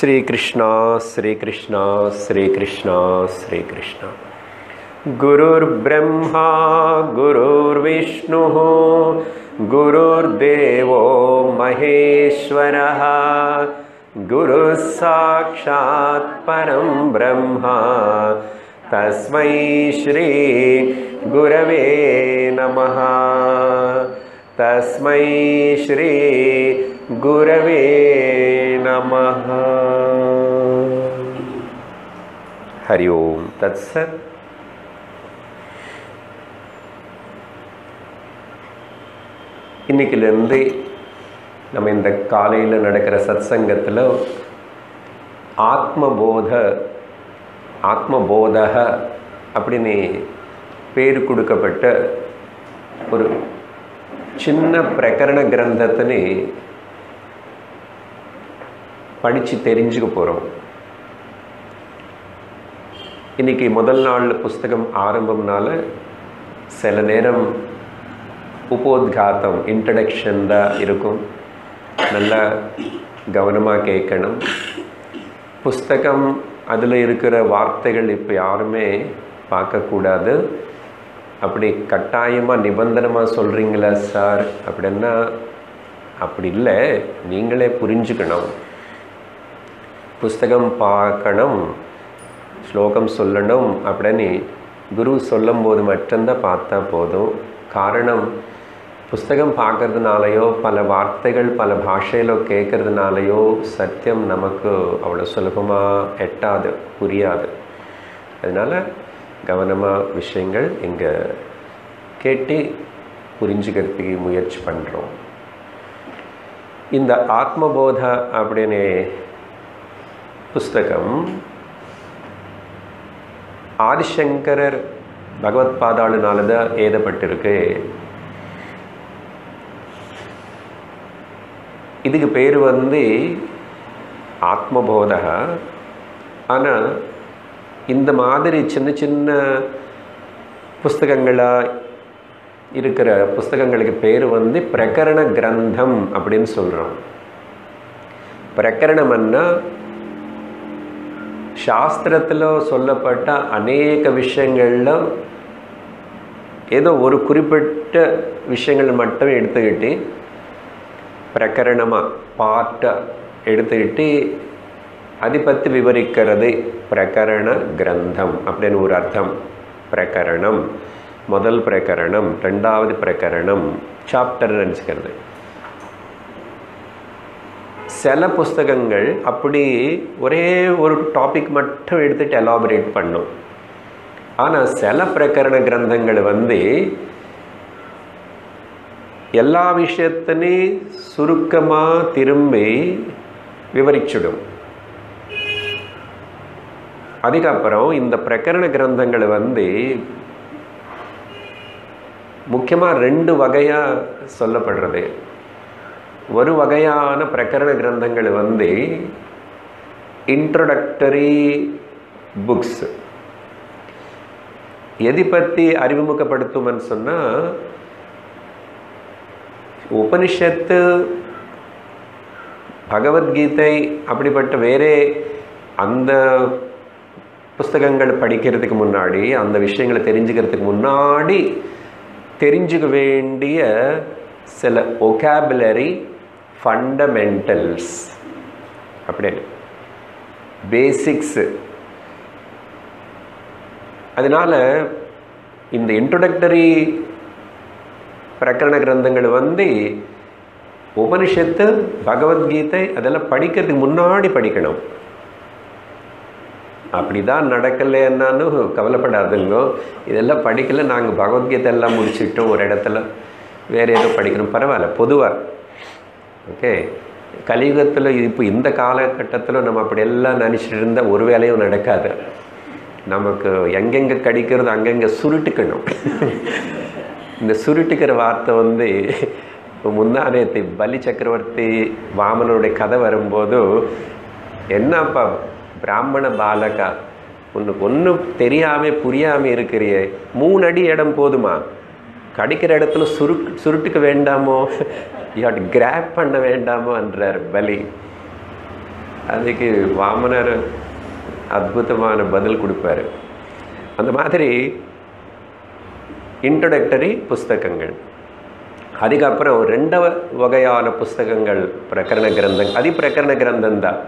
श्रीकृष्णा श्रीकृष्णा श्रीकृष्णा श्रीकृष्णा गुरुर्ब्रह्मा गुरुर्विष्णुः गुरुर्देवो महेश्वरः गुरुः साक्षात् परं ब्रह्मा तस्मै श्री गुरवे नमः तस्मै श्री गुरवे नमः हरि ओम तत्सत् இன்னைக்கிலேருந்து நம்ம இந்த காலையில் நடக்கிற சத்சங்கத்தில் ஆத்மபோத ஆத்மபோதக அப்படின்னு பேர் கொடுக்கப்பட்ட ஒரு சின்ன பிரகரண கிரந்தத்தினை படித்து தெரிஞ்சுக்க போகிறோம் இன்னைக்கு முதல் நாள் புஸ்தகம் ஆரம்பம்னால சில நேரம் உபோத்காத்தம் இன்ட்ரடக்ஷன் தான் இருக்கும் நல்லா கவனமாக கேட்கணும் புஸ்தகம் அதில் இருக்கிற வார்த்தைகள் இப்போ யாருமே பார்க்கக்கூடாது அப்படி கட்டாயமாக நிபந்தனமாக சொல்கிறீங்களா சார் அப்படின்னா அப்படி இல்லை நீங்களே புரிஞ்சுக்கணும் புஸ்தகம் பார்க்கணும் ஸ்லோகம் சொல்லணும் அப்படின்னு குரு சொல்லும்போது மட்டும்தான் பார்த்தா போதும் காரணம் புஸ்தகம் பார்க்கறதுனாலையோ பல வார்த்தைகள் பல பாஷையிலோ கேட்கறதுனாலையோ சத்தியம் நமக்கு அவ்வளோ சுலபமாக எட்டாது புரியாது அதனால் கவனமாக விஷயங்கள் இங்கே கேட்டு புரிஞ்சுக்கிறதுக்கு முயற்சி பண்ணுறோம் இந்த ஆத்மபோத அப்படின்னு புஸ்தகம் ஆதிசங்கரர் பகவத் பாதாளுனால தான் எழுதப்பட்டிருக்கு இதுக்கு பேர் வந்து ஆத்மபோதக ஆனால் இந்த மாதிரி சின்ன சின்ன புஸ்தகங்களாக இருக்கிற புஸ்தகங்களுக்கு பேர் வந்து பிரகரண கிரந்தம் அப்படின்னு சொல்கிறோம் பிரகரணம்னா சாஸ்திரத்தில் சொல்லப்பட்ட அநேக விஷயங்களில் ஏதோ ஒரு குறிப்பிட்ட விஷயங்கள் மட்டும் எடுத்துக்கிட்டு பிரகரணமாக பார்ட்டாக எடுத்துக்கிட்டு அதை பற்றி விவரிக்கிறது பிரகரண கிரந்தம் அப்படின்னு ஒரு அர்த்தம் பிரகரணம் முதல் பிரகரணம் ரெண்டாவது பிரகரணம் சாப்டர் நினச்சிக்கிறது சில புஸ்தகங்கள் அப்படி ஒரே ஒரு டாபிக் மட்டும் எடுத்துகிட்டு எலாபரேட் பண்ணும் ஆனால் சில பிரகரண கிரந்தங்கள் வந்து எல்லா விஷயத்தினையும் சுருக்கமாக திரும்பி விவரிச்சிடும் அதுக்கப்புறம் இந்த பிரகரண கிரந்தங்கள் வந்து முக்கியமாக ரெண்டு வகையாக சொல்லப்படுறது ஒரு வகையான பிரகரண கிரந்தங்கள் வந்து இன்ட்ரொடக்டரி புக்ஸ் எதை பற்றி அறிமுகப்படுத்தும்னு சொன்னால் உபனிஷத்து பகவத்கீதை அப்படிப்பட்ட வேறே அந்த புஸ்தகங்கள் படிக்கிறதுக்கு முன்னாடி அந்த விஷயங்களை தெரிஞ்சுக்கிறதுக்கு முன்னாடி தெரிஞ்சுக்க வேண்டிய சில ஒகாபுலரி ஃபண்டமெண்டல்ஸ் அப்படின்னு பேசிக்ஸு அதனால் இந்த இன்ட்ரொடக்டரி பிரகரண கிரந்தங்கள் வந்து உபனிஷத்து பகவத்கீதை அதெல்லாம் படிக்கிறதுக்கு முன்னாடி படிக்கணும் அப்படி தான் நடக்கலைன்னான்னு கவலைப்படாதுங்கோ இதெல்லாம் படிக்கல நாங்கள் பகவத்கீதை எல்லாம் முடிச்சுட்டோம் ஒரு இடத்துல வேறு ஏதோ படிக்கணும் பரவாயில்ல பொதுவாக ஓகே கலியுகத்தில் இப்போ இந்த காலகட்டத்தில் நம்ம அப்படி எல்லாம் நினச்சிட்டு இருந்தால் ஒரு வேலையும் நடக்காது நமக்கு எங்கெங்கே கடிக்கிறது அங்கங்கே சுருட்டுக்கணும் இந்த சுருட்டுக்கிற வார்த்தை வந்து முன்னாடியத்தை பலி சக்கரவர்த்தி வாமனுடைய கதை வரும்போது என்னப்பா பிராமண பாலகா உனக்கு ஒன்றும் தெரியாமல் புரியாமல் இருக்கிறியே மூணு அடி இடம் போதுமா கடிக்கிற இடத்துல சுரு சுருட்டுக்க வேண்டாமோ யூ ஹட் கிராப் பண்ண வேண்டாமோ என்றார் பலி அதுக்கு வாமனர் அற்புதமான பதில் கொடுப்பாரு அந்த மாதிரி இன்ட்ரடக்டரி புஸ்தகங்கள் அதுக்கப்புறம் ரெண்டவ வகையான புஸ்தகங்கள் பிரகரண கிரந்தம் அது பிரகரண கிரந்தம் தான்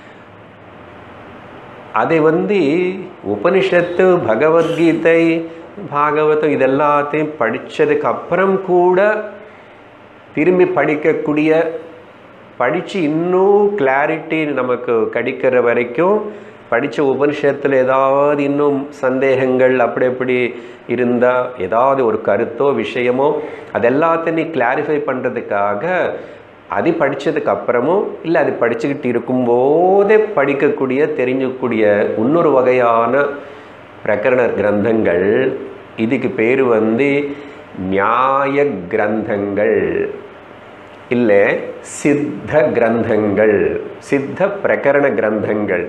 அதை வந்து உபனிஷத்து பகவத்கீதை பாகவதம் இதெல்லாத்தையும் படித்ததுக்கு அப்புறம் கூட திரும்பி படிக்கக்கூடிய படித்து இன்னும் கிளாரிட்டி நமக்கு கிடைக்கிற வரைக்கும் படித்த உபனிஷத்தில் ஏதாவது இன்னும் சந்தேகங்கள் அப்படி எப்படி இருந்தால் ஏதாவது ஒரு கருத்தோ விஷயமோ அது எல்லாத்தையும் கிளாரிஃபை பண்ணுறதுக்காக அது படித்ததுக்கு அப்புறமும் இல்லை அது படிச்சுக்கிட்டு இருக்கும்போதே படிக்கக்கூடிய தெரிஞ்சக்கூடிய இன்னொரு வகையான பிரகரண கிரந்தங்கள் இதுக்கு பேர் வந்து நியாய கிரந்தங்கள் இல்லை சித்த கிரந்தங்கள் சித்த பிரகரண கிரந்தங்கள்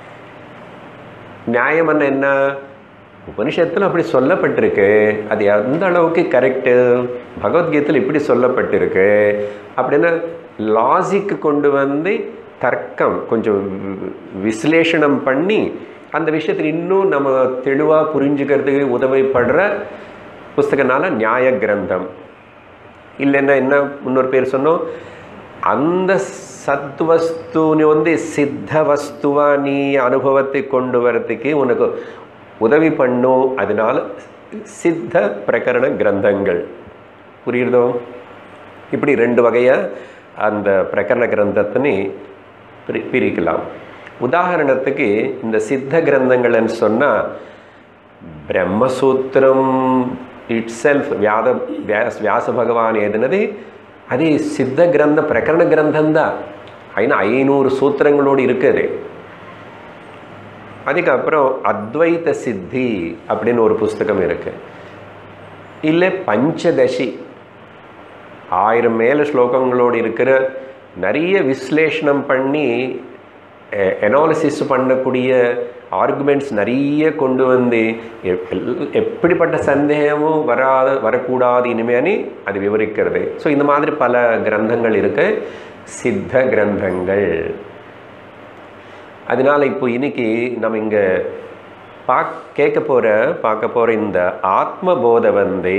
நியாயம் என்ன உபனிஷத்தில் அப்படி சொல்லப்பட்டிருக்கு அது எந்த அளவுக்கு கரெக்டு பகவத்கீதையில் இப்படி சொல்லப்பட்டிருக்கு அப்படின்னா லாஜிக்கு கொண்டு வந்து தர்க்கம் கொஞ்சம் விஸ்லேஷனம் பண்ணி அந்த விஷயத்தில் இன்னும் நம்ம தெளிவாக புரிஞ்சுக்கிறதுக்கு உதவிப்படுற புஸ்தகனால நியாய கிரந்தம் இல்லைன்னா என்ன இன்னொரு பேர் சொன்னோம் அந்த சத்வஸ்துன்னு வந்து சித்த வஸ்துவா நீ அனுபவத்தை கொண்டு வரத்துக்கு உனக்கு உதவி பண்ணும் அதனால சித்த பிரகரண கிரந்தங்கள் புரியுறதோ இப்படி ரெண்டு வகையாக அந்த பிரகரண கிரந்தத்தினை பிரி பிரிக்கலாம் உதாரணத்துக்கு இந்த சித்த கிரந்தங்கள்னு சொன்னால் பிரம்மசூத்திரம் இட் செல்ஃப் வியாத வியாஸ் வியாச பகவான் எழுதினது அது சித்த கிரந்த பிரகரண கிரந்தம்தான் అయినా ஐநூறு சூத்திரங்களோடு இருக்குது அதுக்கப்புறம் அத்வைத சித்தி அப்படின்னு ஒரு புஸ்தகம் இருக்கு இல்லை பஞ்சதசி ஆயிரம் மேல ஸ்லோகங்களோடு இருக்கிற நிறைய விஸ்லேஷனம் பண்ணி எனாலிசிஸ் பண்ணக்கூடிய ஆர்குமெண்ட்ஸ் நிறைய கொண்டு வந்து எப்படிப்பட்ட சந்தேகமும் வராத வரக்கூடாது இனிமேனு அது விவரிக்கிறது ஸோ இந்த மாதிரி பல கிரந்தங்கள் இருக்கு சித்த கிரந்தங்கள் அதனால இப்போ இன்னைக்கு நம்ம இங்கே பாக் கேட்க போகிற பார்க்க போகிற இந்த ஆத்ம போதை வந்து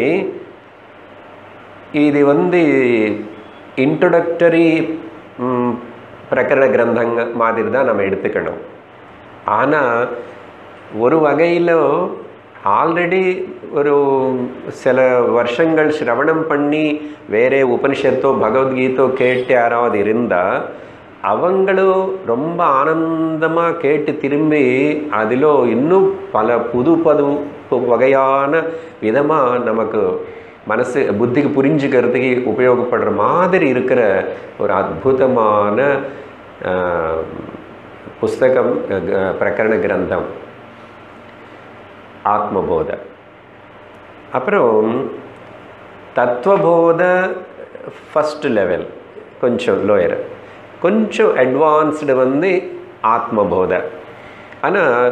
இது வந்து இன்ட்ரொடக்டரி பிரகரண கிரந்தங்க மாதிரி தான் நம்ம எடுத்துக்கணும் ஆனால் ஒரு வகையில் ஆல்ரெடி ஒரு சில வருஷங்கள் சிரவணம் பண்ணி வேறே உபனிஷத்தோ பகவத்கீதோ கேட்டு யாராவது இருந்தால் அவங்களும் ரொம்ப ஆனந்தமாக கேட்டு திரும்பி அதில் இன்னும் பல புது பது வகையான விதமாக நமக்கு மனசு புத்திக்கு புரிஞ்சுக்கிறதுக்கு உபயோகப்படுற மாதிரி இருக்கிற ஒரு அற்புதமான புஸ்தகம் பிரகரண கிரந்தம் ஆத்மபோத அப்புறம் தத்துவபோத ஃபஸ்ட் லெவல் கொஞ்சம் லோயர் கொஞ்சம் அட்வான்ஸ்டு வந்து ஆத்மபோத ஆனால்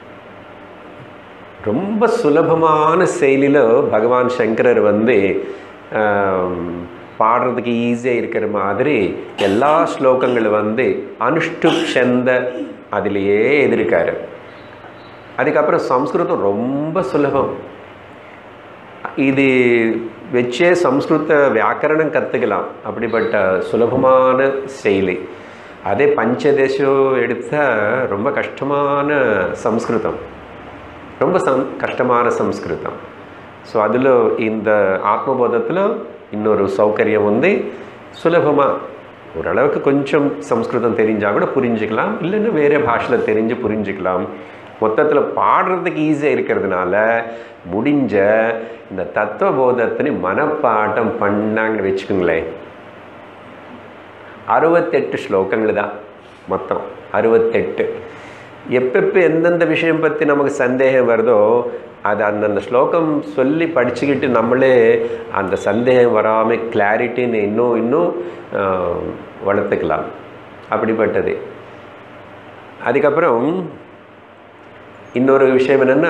ரொம்ப சுலபமான செயலில் பகவான் சங்கரர் வந்து பாடுறதுக்கு ஈஸியாக இருக்கிற மாதிரி எல்லா ஸ்லோகங்களும் வந்து அனுஷ்டு சந்த அதிலேயே எதிர்க்காரு அதுக்கப்புறம் சம்ஸ்கிருதம் ரொம்ப சுலபம் இது வச்சே சம்ஸ்கிருத வியாக்கரணம் கற்றுக்கலாம் அப்படிப்பட்ட சுலபமான செயலி அதே பஞ்சதேசம் எடுத்தால் ரொம்ப கஷ்டமான சம்ஸ்கிருதம் ரொம்ப சம் கஷ்டமான சம்ஸ்கிருதம் ஸோ அதில் இந்த ஆத்மபோதத்தில் இன்னொரு சௌகரியம் வந்து சுலபமாக ஓரளவுக்கு கொஞ்சம் சம்ஸ்கிருதம் தெரிஞ்சால் கூட புரிஞ்சுக்கலாம் இல்லைன்னா வேறு பாஷையில் தெரிஞ்சு புரிஞ்சுக்கலாம் மொத்தத்தில் பாடுறதுக்கு ஈஸியாக இருக்கிறதுனால முடிஞ்ச இந்த தத்துவ போதத்தினை மனப்பாட்டம் பண்ணாங்கன்னு வச்சுக்கோங்களேன் அறுபத்தெட்டு ஸ்லோகங்கள் தான் மொத்தம் அறுபத்தெட்டு எப்பப்போ எந்தெந்த விஷயம் பற்றி நமக்கு சந்தேகம் வருதோ அது அந்தந்த ஸ்லோகம் சொல்லி படிச்சுக்கிட்டு நம்மளே அந்த சந்தேகம் வராமல் கிளாரிட்டின்னு இன்னும் இன்னும் வளர்த்துக்கலாம் அப்படிப்பட்டது அதுக்கப்புறம் இன்னொரு விஷயம் என்னென்னா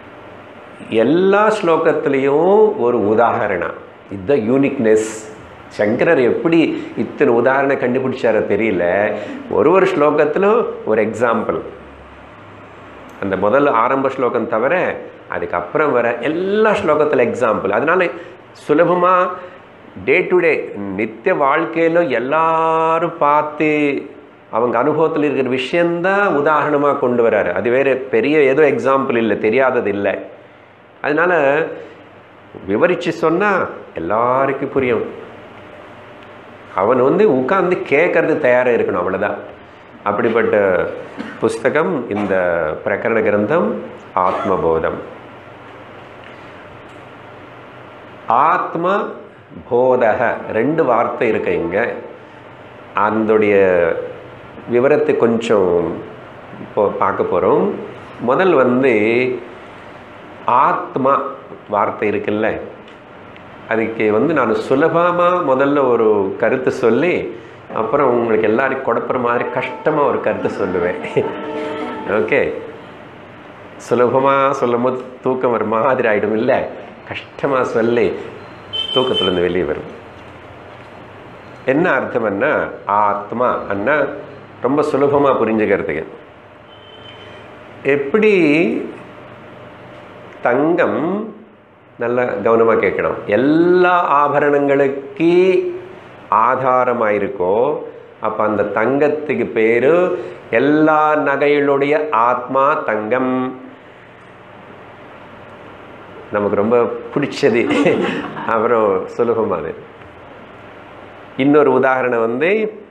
எல்லா ஸ்லோகத்துலேயும் ஒரு உதாகரணம் இதுதான் யூனிக்னஸ் சங்கரர் எப்படி இத்தனை உதாரணம் கண்டுபிடிச்சாரோ தெரியல ஒரு ஒரு ஸ்லோகத்திலும் ஒரு எக்ஸாம்பிள் அந்த முதல் ஆரம்ப ஸ்லோகம் தவிர அதுக்கப்புறம் வர எல்லா ஸ்லோகத்தில் எக்ஸாம்பிள் அதனால சுலபமாக டே டு டே நித்திய வாழ்க்கையில் எல்லாரும் பார்த்து அவங்க அனுபவத்தில் இருக்கிற விஷயந்தான் உதாரணமாக கொண்டு வராரு அது வேறு பெரிய ஏதோ எக்ஸாம்பிள் இல்லை தெரியாதது இல்லை அதனால விவரித்து சொன்னால் எல்லாருக்கும் புரியும் அவன் வந்து உட்கார்ந்து கேட்கறது தயாராக இருக்கணும் அவ்வளோதான் அப்படிப்பட்ட புஸ்தகம் இந்த பிரகரண கிரந்தம் ஆத்மபோதம் ஆத்ம போதக ரெண்டு வார்த்தை இருக்கு இங்க அதோடைய விவரத்தை கொஞ்சம் இப்போ பார்க்க போகிறோம் முதல் வந்து ஆத்மா வார்த்தை இருக்குல்ல அதுக்கு வந்து நான் சுலபமாக முதல்ல ஒரு கருத்து சொல்லி அப்புறம் உங்களுக்கு எல்லாரும் குழப்புற மாதிரி கஷ்டமாக ஒரு கருத்து சொல்லுவேன் ஓகே சுலபமாக சொல்லும் போது தூக்கம் வர மாதிரி ஆகிடும் இல்லை கஷ்டமாக சொல்லி தூக்கத்துலேருந்து வெளியே வரும் என்ன அர்த்தம்னா ஆத்மா அண்ணா ரொம்ப சுலபமாக புரிஞ்சுக்கிறதுக்கு எப்படி தங்கம் நல்லா கவனமாக கேட்கணும் எல்லா ஆபரணங்களுக்கு ஆதாரமாக இருக்கோ அப்போ அந்த தங்கத்துக்கு பேர் எல்லா நகைகளுடைய ஆத்மா தங்கம் நமக்கு ரொம்ப பிடிச்சது அப்புறம் சுலபமானது இன்னொரு உதாரணம் வந்து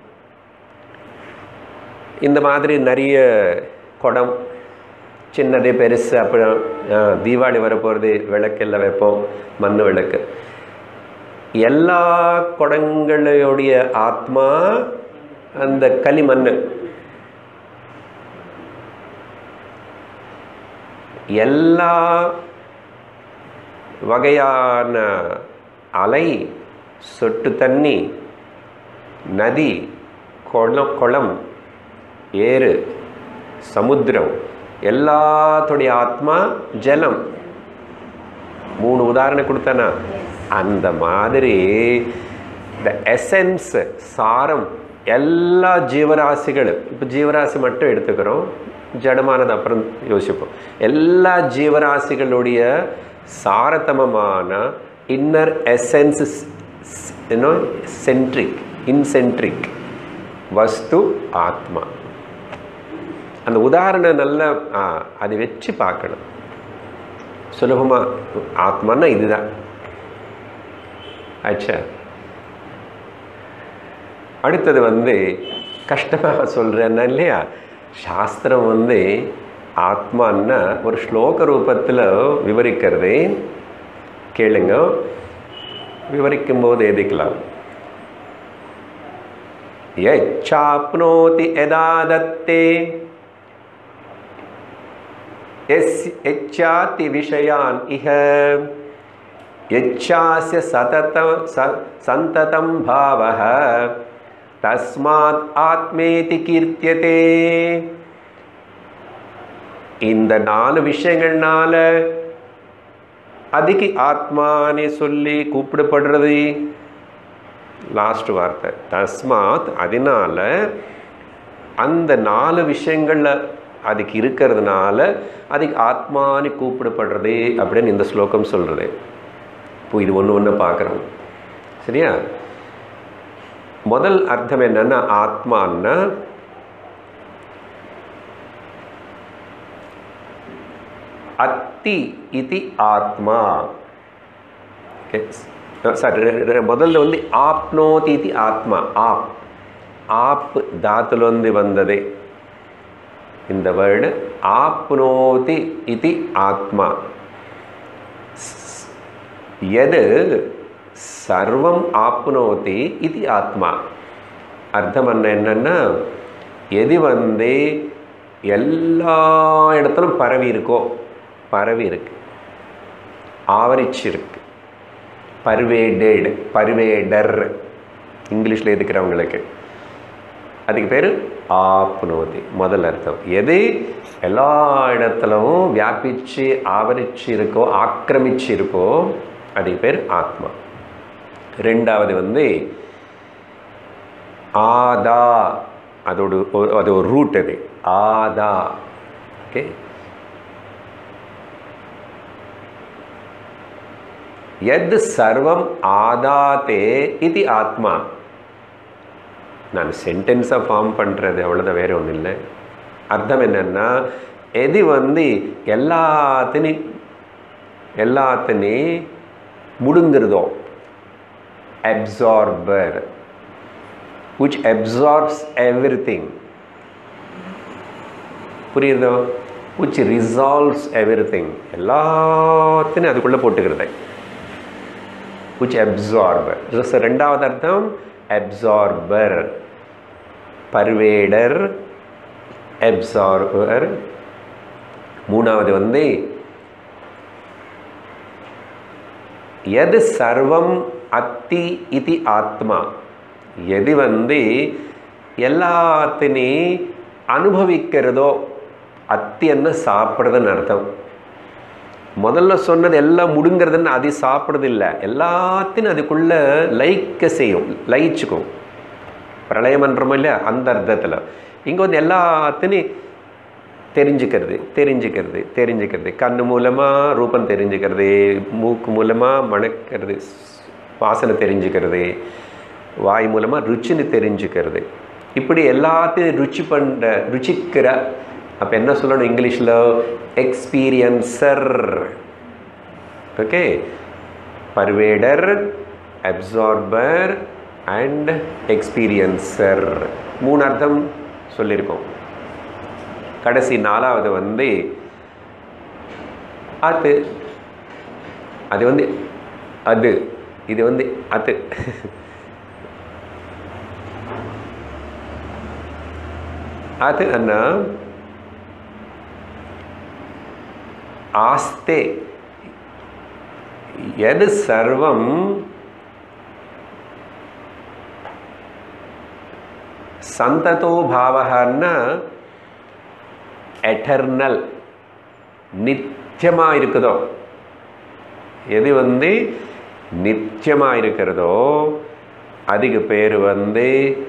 இந்த மாதிரி நிறைய குடம் சின்னது பெருசு அப்புறம் தீபாவளி வரப்போகிறது விளக்கெல்லாம் வைப்போம் மண் விளக்கு எல்லா குடங்களுடைய ஆத்மா அந்த களிமண் எல்லா வகையான அலை சொட்டு தண்ணி நதி குளம் குளம் ஏறு சமுத்திரம் எல்லாத்துடைய ஆத்மா ஜலம் மூணு உதாரணம் கொடுத்தனா அந்த மாதிரி த எசன்ஸ் சாரம் எல்லா ஜீவராசிகளும் இப்போ ஜீவராசி மட்டும் எடுத்துக்கிறோம் ஜடமானது அப்புறம் யோசிப்போம் எல்லா ஜீவராசிகளுடைய சாரதமமான inner essence you know centric incentric வஸ்து ஆத்மா அந்த உதாரணம் நல்லா அதை வச்சு பார்க்கணும் சுலபமாக ஆத்மான்னா இதுதான் ஆச்சா அடுத்தது வந்து கஷ்டமாக சொல்கிறேன்னா இல்லையா சாஸ்திரம் வந்து ஆத்மான்னா ஒரு ஸ்லோக ரூபத்தில் விவரிக்கிறது கேளுங்க விவரிக்கும் போது எதிக்கலாம் यच्चाप्नोति यदा दत्ते यच्चाति विषयान् इह यच्छास्य सतत सन्ततं भावः तस्मात् ஆத்மேதி கீர்த்தியதே இந்த நாலு விஷயங்கள்னால அதுக்கு ஆத்மானே சொல்லி கூப்பிடப்படுறது லாஸ்ட் வார்த்தை தஸ்மாத் அதனால அந்த நாலு விஷயங்களில் அதுக்கு இருக்கிறதுனால அதுக்கு ஆத்மானி கூப்பிடப்படுறது அப்படின்னு இந்த ஸ்லோகம் சொல்கிறது இப்போ இது ஒன்று ஒன்று பார்க்குறோம் சரியா முதல் அர்த்தம் என்னன்னா ஆத்மான்னா அத்தி இது ஆத்மா సారీ మొదలు ఉంది ఆప్నోతి ఇది ఆత్మ ఆప్ ఆప్ ధాతులోంది వందది இந்த வேர்டு ஆப்னோதி இது ஆத்மா எது சர்வம் ஆப்னோதி இது ஆத்மா அர்த்தம் என்ன என்னன்னா எது வந்து எல்லா இடத்துலும் பரவி இருக்கோ பரவி இருக்கு ஆவரிச்சிருக்கு பர்வேடட் பர்வேடர் இங்கிலீஷில் இருக்கிறவங்களுக்கு அதுக்கு பேர் ஆப்னோதி முதல் அர்த்தம் எது எல்லா இடத்துலவும் வியாபிச்சு ஆவரிச்சு இருக்கோ ஆக்கிரமிச்சு இருக்கோ அதுக்கு பேர் ஆத்மா ரெண்டாவது வந்து ஆதா அதோட ஒரு- அது ஒரு ரூட் அது ஆதா ஓகே எத் சர்வம் ஆதாத்தே இது ஆத்மா நான் சென்டென்ஸாக ஃபார்ம் பண்ணுறது அவ்வளோதான் வேற ஒன்றும் இல்லை அர்த்தம் என்னன்னா எது வந்து எல்லாத்தையும் எல்லாத்தையும் முடுங்குறதோ அப்சார்பர் which absorbs everything புரியுதோ which resolves everything எல்லாத்தையும் அதுக்குள்ளே போட்டுக்கிறது which absorb So, ரெண்டாவது அர்த்தம் அப்சார்பர் பர்வேடர் அப்சார்பர் மூணாவது வந்து எது சர்வம் அத்தி இது ஆத்மா எது வந்து எல்லாத்தினையும் அனுபவிக்கிறதோ அத்தின்னு சாப்பிட்றதுன்னு அர்த்தம் முதல்ல சொன்னது எல்லாம் முடுங்கிறதுன்னு அது சாப்பிட்றது இல்லை எல்லாத்தையும் அதுக்குள்ள லைக்க செய்யும் லயிச்சுக்கும் பிரளயம் பண்ணுறோமோ இல்லையா அந்த அர்த்தத்தில் இங்கே வந்து எல்லாத்தையும் தெரிஞ்சுக்கிறது தெரிஞ்சுக்கிறது தெரிஞ்சுக்கிறது கண்ணு மூலமாக ரூபம் தெரிஞ்சுக்கிறது மூக்கு மூலமாக மணக்கிறது வாசனை தெரிஞ்சுக்கிறது வாய் மூலமாக ருச்சின்னு தெரிஞ்சுக்கிறது இப்படி எல்லாத்தையும் ருச்சி பண்ணுற ருச்சிக்கிற அப்போ என்ன சொல்லணும் இங்கிலீஷில் experiencer okay pervader absorber and experiencer மூணு அர்த்தம் சொல்லியிருக்கோம் கடைசி நாலாவது வந்து அது அது வந்து அது இது வந்து அது அது அண்ணா ஆஸ்தே எது சர்வம் சந்ததோ பாவகன்னா எட்டர்னல் நித்தியமாக இருக்குதோ எது வந்து நித்தியமாக இருக்கிறதோ அதுக்கு பேர் வந்து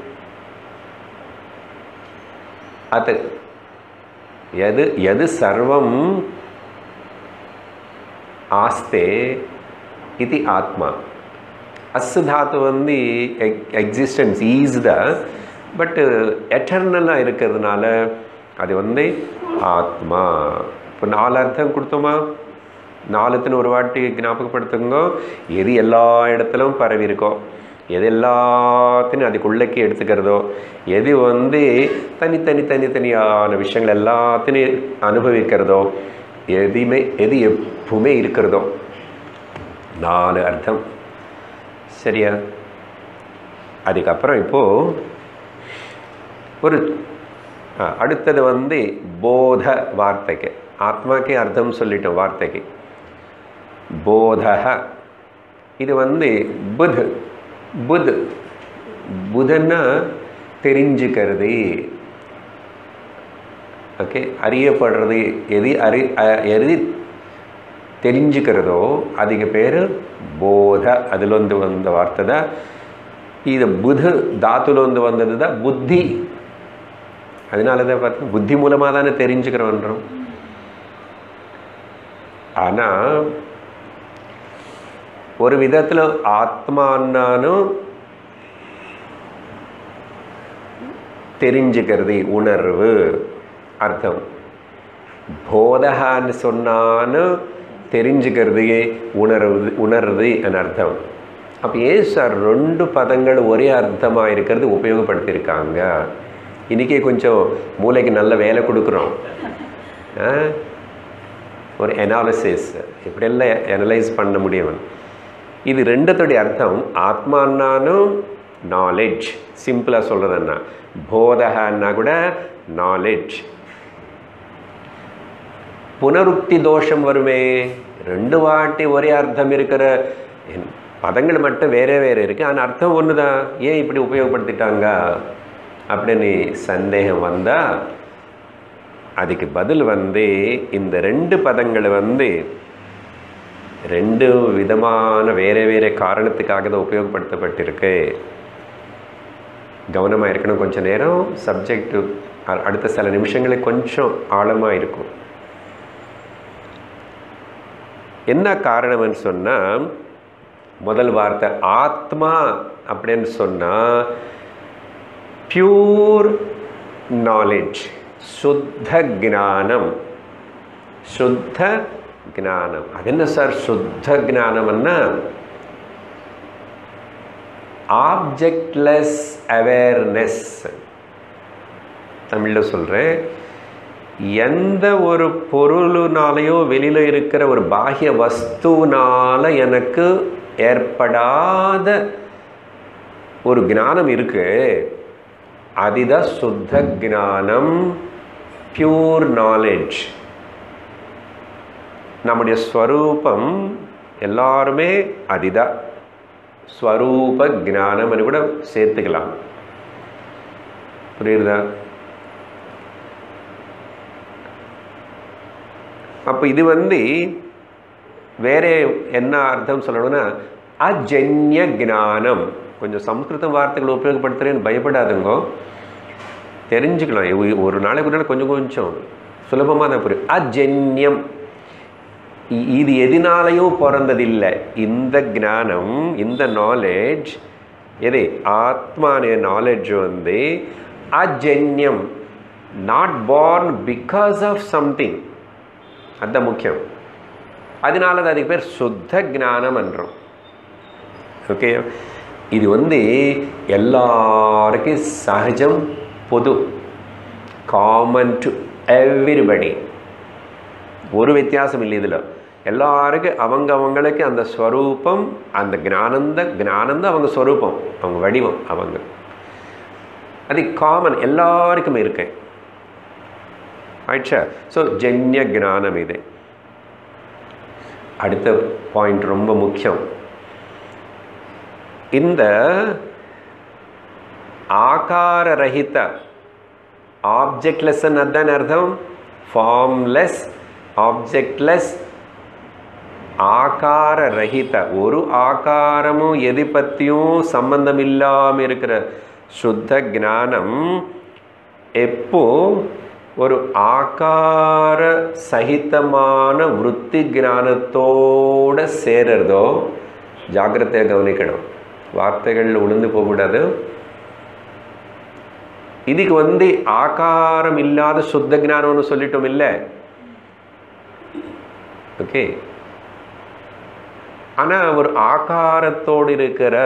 அது எது எது சர்வம் ஆஸ்தே இது ஆத்மா அஸ்ஸு தாத்து வந்து எக் எக்ஸிஸ்டன்ஸ் ஈஸ் த பட்டு எட்டர்னலாக இருக்கிறதுனால அது வந்து ஆத்மா இப்போ நாலு அர்த்தம் கொடுத்தோமா நாலுத்துன்னு ஒரு வாட்டி ஞாபகப்படுத்துங்க எது எல்லா இடத்துலும் பரவி இருக்கோ எது எல்லாத்தையும் அதுக்குள்ளக்கே எடுத்துக்கிறதோ எது வந்து தனித்தனி தனித்தனியான விஷயங்கள் எல்லாத்தையும் அனுபவிக்கிறதோ எதுவுமே எது எப்பவுமே இருக்கிறதோ நாலு அர்த்தம் சரியா அதுக்கப்புறம் இப்போது ஒரு ஆ, அடுத்தது வந்து போத வார்த்தைக்கு ஆத்மாக்கே அர்த்தம் சொல்லிட்டோம் வார்த்தைக்கு போதக இது வந்து புத் புத் புதன்னா தெரிஞ்சுக்கிறது ஓகே அறியப்படுறது எது அறி அ- எது தெரிஞ்சுக்கிறதோ அதுக்கு பேர் போத அதுலேருந்து வந்த வார்த்தை தான் இது புது தாத்துலேருந்து வந்தது தான் புத்தி அதனால தான் பார்த்தா புத்தி மூலமாக தானே தெரிஞ்சுக்கிறோன்றோம் ஆனால் ஒரு விதத்தில் ஆத்மான்னானும் தெரிஞ்சுக்கிறது உணர்வு அர்த்தம் போதகான்னு சொன்னான்னு தெரிஞ்சுக்கிறது உணர்வு உணர்றது என் அர்த்தம் அப்போ ஏன் சார் ரெண்டு பதங்கள் ஒரே அர்த்தமாக இருக்கிறது உபயோகப்படுத்தியிருக்காங்க இன்றைக்கே கொஞ்சம் மூளைக்கு நல்ல வேலை கொடுக்குறோம் ஆ? ஒரு எனாலிசிஸ் இப்படியெல்லாம் அனலைஸ் பண்ண முடியும் இது ரெண்டுத்துடைய அர்த்தம் ஆத்மான்னானும் நாலெட்ஜ் சிம்பிளாக சொல்கிறதுன்னா போதகன்னா கூட நாலெட்ஜ் புனருக்தி தோஷம் வருமே ரெண்டு வாட்டி ஒரே அர்த்தம் இருக்கிற என் பதங்கள் மட்டும் வேறே வேறு இருக்குது ஆனால் அர்த்தம் ஒன்று தான் ஏன் இப்படி உபயோகப்படுத்திட்டாங்க அப்படின்னு சந்தேகம் வந்தால் அதுக்கு பதில் வந்து இந்த ரெண்டு பதங்களை வந்து ரெண்டு விதமான வேறு வேறு காரணத்துக்காக தான் உபயோகப்படுத்தப்பட்டிருக்கு கவனமாக இருக்கணும் கொஞ்சம் நேரம் சப்ஜெக்ட் அடுத்த சில நிமிஷங்களே கொஞ்சம் ஆழமாக இருக்கும் என்ன காரணம்னு சொன்னால் முதல் வார்த்தை ஆத்மா அப்படின்னு சொன்னால் பியூர் நாலேஜ் சுத்த ஞானம் சுத்த ஞானம் அது என்ன சார் சுத்த ஞானம்னா ஆப்ஜெக்ட்லெஸ் அவேர்னஸ் தமிழில் சொல்கிறேன் எந்த ஒரு பொருளுனாலேயோ வெளியில் இருக்கிற ஒரு பாஹ்ய வஸ்துனால எனக்கு ஏற்படாத ஒரு ஞானம் இருக்கு அதுதான் சுத்த ஞானம் பியூர் நாலேஜ் நம்முடைய ஸ்வரூபம் எல்லாருமே அதுதான் ஸ்வரூப ஞானம் கூட சேர்த்துக்கலாம் புரியுதா அப்போ இது வந்து வேற என்ன அர்த்தம் சொல்லணும்னா அஜன்ய ஞானம் கொஞ்சம் சம்ஸ்கிருத வார்த்தைகள் உபயோகப்படுத்துறேன்னு பயப்படாதுங்க தெரிஞ்சுக்கலாம் இவ- ஒரு நாளைக்கு ஒரு நாள் கொஞ்சம் கொஞ்சம் சுலபமாக தான் புரியும் அஜன்யம் இ- இது எதினாலையும் பிறந்ததில்லை இந்த ஞானம் இந்த நாலேஜ் எது ஆத்மான நாலேஜ் வந்து அஜன்யம் not born because of something அதுதான் முக்கியம் அதனால தான் அதுக்கு பேர் சுத்த ஞானம் என்றோம் ஓகே இது வந்து எல்லாருக்கும் சகஜம் பொது காமன் டு எவ்ரிபடி ஒரு வித்தியாசம் இல்லை இதில் எல்லாருக்கும் அவங்க அவங்களுக்கு அந்த ஸ்வரூபம் அந்த ஞானந்த ஞானந்த அவங்க ஸ்வரூபம் அவங்க வடிவம் அவங்க அது காமன் எல்லாருக்குமே இருக்கு ஆயிடுச்சா ஸோ ஜன்ய ஞானம் இது அடுத்த பாயிண்ட் ரொம்ப முக்கியம் இந்த ஆகார ரஹித ஆப்ஜெக்ட்லெஸ் அதான் அர்த்தம் ஃபார்ம்லெஸ் ஆப்ஜெக்ட்லெஸ் ஆகார ரஹித ஒரு ஆகாரமும் எது பற்றியும் சம்பந்தம் இல்லாமல் இருக்கிற சுத்த ஞானம் எப்போ ஒரு ஆகார சகிதமான விருத்தி ஞானத்தோட சேருறதோ ஜாக்கிரதையாக கவனிக்கணும் வார்த்தைகள் உளுந்து போகக்கூடாது இதுக்கு வந்து ஆகாரம் இல்லாத சுத்த ஞானம்னு சொல்லிட்டோம் இல்லை ஓகே ஆனால் ஒரு ஆகாரத்தோடு இருக்கிற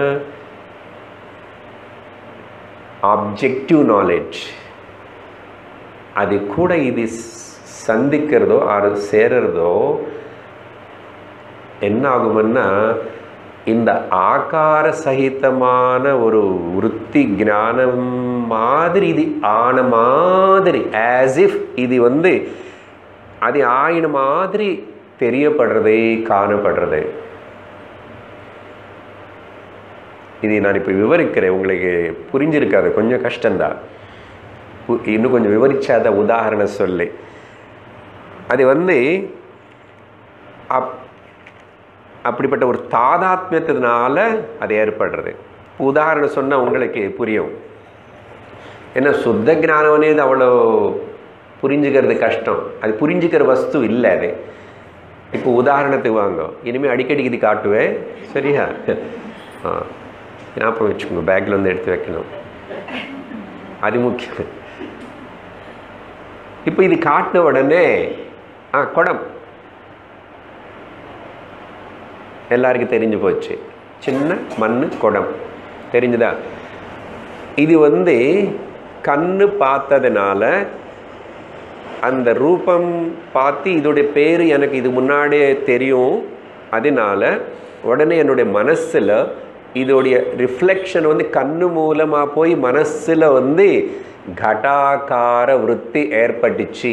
ஆப்ஜெக்டிவ் நாலேஜ் அது கூட இது சந்திக்கிறதோ அது சேருறதோ என்ன ஆகும்னா இந்த ஆகார சகிதமான ஒரு விருத்தி ஞானம் மாதிரி இது ஆன மாதிரி ஆஸ் இஃப் இது வந்து அது ஆயின மாதிரி தெரியப்படுறது காணப்படுறது இது நான் இப்போ விவரிக்கிறேன் உங்களுக்கு புரிஞ்சிருக்காது கொஞ்சம் கஷ்டம்தான் பு- இன்னும் கொஞ்சம் விவரிச்சாத உதாரணம் சொல்லி அது வந்து அப் அப்படிப்பட்ட ஒரு தாதாத்மியத்தினால அது ஏற்படுறது உதாரணம் சொன்னால் உங்களுக்கு புரியும் ஏன்னா சுத்த ஞானம்னே இது அவ்வளோ புரிஞ்சுக்கிறது கஷ்டம் அது புரிஞ்சுக்கிற வஸ்து இல்லை அது இப்போ உதாரணத்துக்கு வாங்க இனிமேல் அடிக்கடி இது காட்டுவேன் சரியா ஆ ஞாபகம் வச்சுக்கோங்க பேக்கில் வந்து எடுத்து வைக்கணும் அது முக்கியம் இப்போ இது காட்டின உடனே ஆ குடம் எல்லாருக்கும் தெரிஞ்சு போச்சு சின்ன மண் குடம் தெரிஞ்சுதா இது வந்து கண்ணு பார்த்ததுனால அந்த ரூபம் பார்த்து இதோடைய பேர் எனக்கு இது முன்னாடியே தெரியும் அதனால உடனே என்னுடைய மனசில் இதோடைய ரிஃப்ளெக்ஷன் வந்து கண்ணு மூலமாக போய் மனசில் வந்து கடாகார விருத்தி ஏற்பட்டுச்சு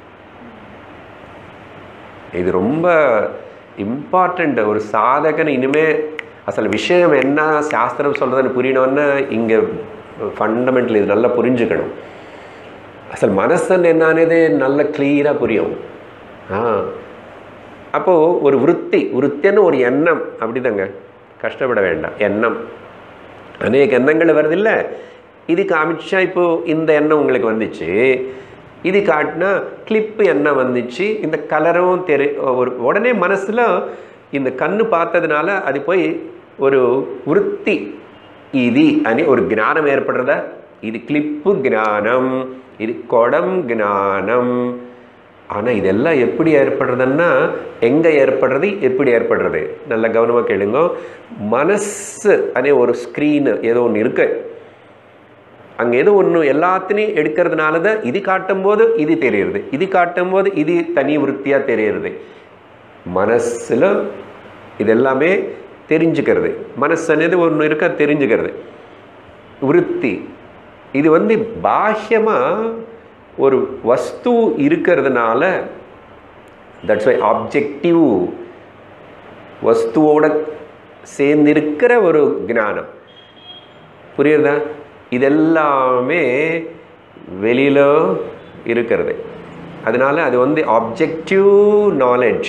இது ரொம்ப இம்பார்ட்டண்ட் ஒரு சாதகன் இனிமே அசல் விஷயம் என்ன சாஸ்திரம் சொல்கிறதுன்னு புரியணும்னா இங்கே ஃபண்டமெண்டல் இது நல்லா புரிஞ்சுக்கணும் அசல் மனசன் என்னன்னது நல்ல கிளியராக புரியும் ஆ அப்போது ஒரு விருத்தி விருத்தின்னு ஒரு எண்ணம் அப்படிதாங்க கஷ்டப்பட வேண்டாம் எண்ணம் அநேக எண்ணங்கள் வருதில்ல இது காமிச்சா இப்போ இந்த எண்ணம் உங்களுக்கு வந்துச்சு இது காட்டினா கிளிப்பு எண்ணம் வந்துச்சு இந்த கலரும் தெரி ஒரு உடனே மனசில் இந்த கண்ணு பார்த்ததுனால அது போய் ஒரு விருத்தி இது అని ஒரு జ్ఞానం ஏற்படுறதா இது கிளிப்பு ஞானம் இது குடம் ஞானம் ஆனால் இதெல்லாம் எப்படி ஏற்படுறதுன்னா எங்கே ஏற்படுறது எப்படி ஏற்படுறது நல்ல கவனமாக கேளுங்க மனசு அனே ஒரு ஸ்க்ரீனு ஏதோ ஒன்று இருக்கு அங்கே ஏதோ ஒன்று எல்லாத்தையும் எடுக்கிறதுனால தான் இது காட்டும்போது இது தெரியுது இது காட்டும்போது இது தனி விருத்தியாக தெரியுது மனசில் இதெல்லாமே தெரிஞ்சுக்கிறது மனசு అనేది ஒன்று இருக்க தெரிஞ்சுக்கிறது விருத்தி இது வந்து பாஹ்யமாக ஒரு வஸ்து இருக்கிறதுனால தட்ஸ் வை ஆப்ஜெக்டிவ் வஸ்துவோட சேர்ந்திருக்கிற ஒரு ஞானம் புரியுதா இதெல்லாமே வெளியில் இருக்கிறது அதனால அது வந்து ஆப்ஜெக்டிவ் நாலேஜ்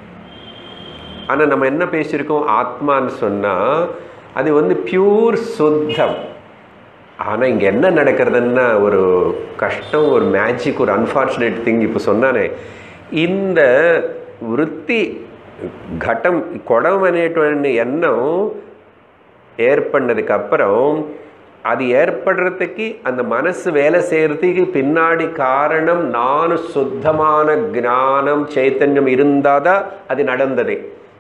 ஆனால் நம்ம என்ன பேசியிருக்கோம் ஆத்மான்னு சொன்னால் அது வந்து பியூர் சுத்தம் ஆனால் இங்கே என்ன நடக்கிறதுன்னா ஒரு கஷ்டம் ஒரு மேஜிக் ஒரு அன்ஃபார்ச்சுனேட் திங் இப்போ சொன்னானே இந்த விருத்தி ఘటం குடம் అనేటువంటి எண்ணம் ஏற்பண்ணதுக்கு அப்புறம் அது ஏற்படுறதுக்கு அந்த மனசு வேலை செய்யறதுக்கு பின்னாடி காரணம் நான் சுத்தமான ஞானம் சைத்தன்யம் இருந்தாதான் அது நடந்தது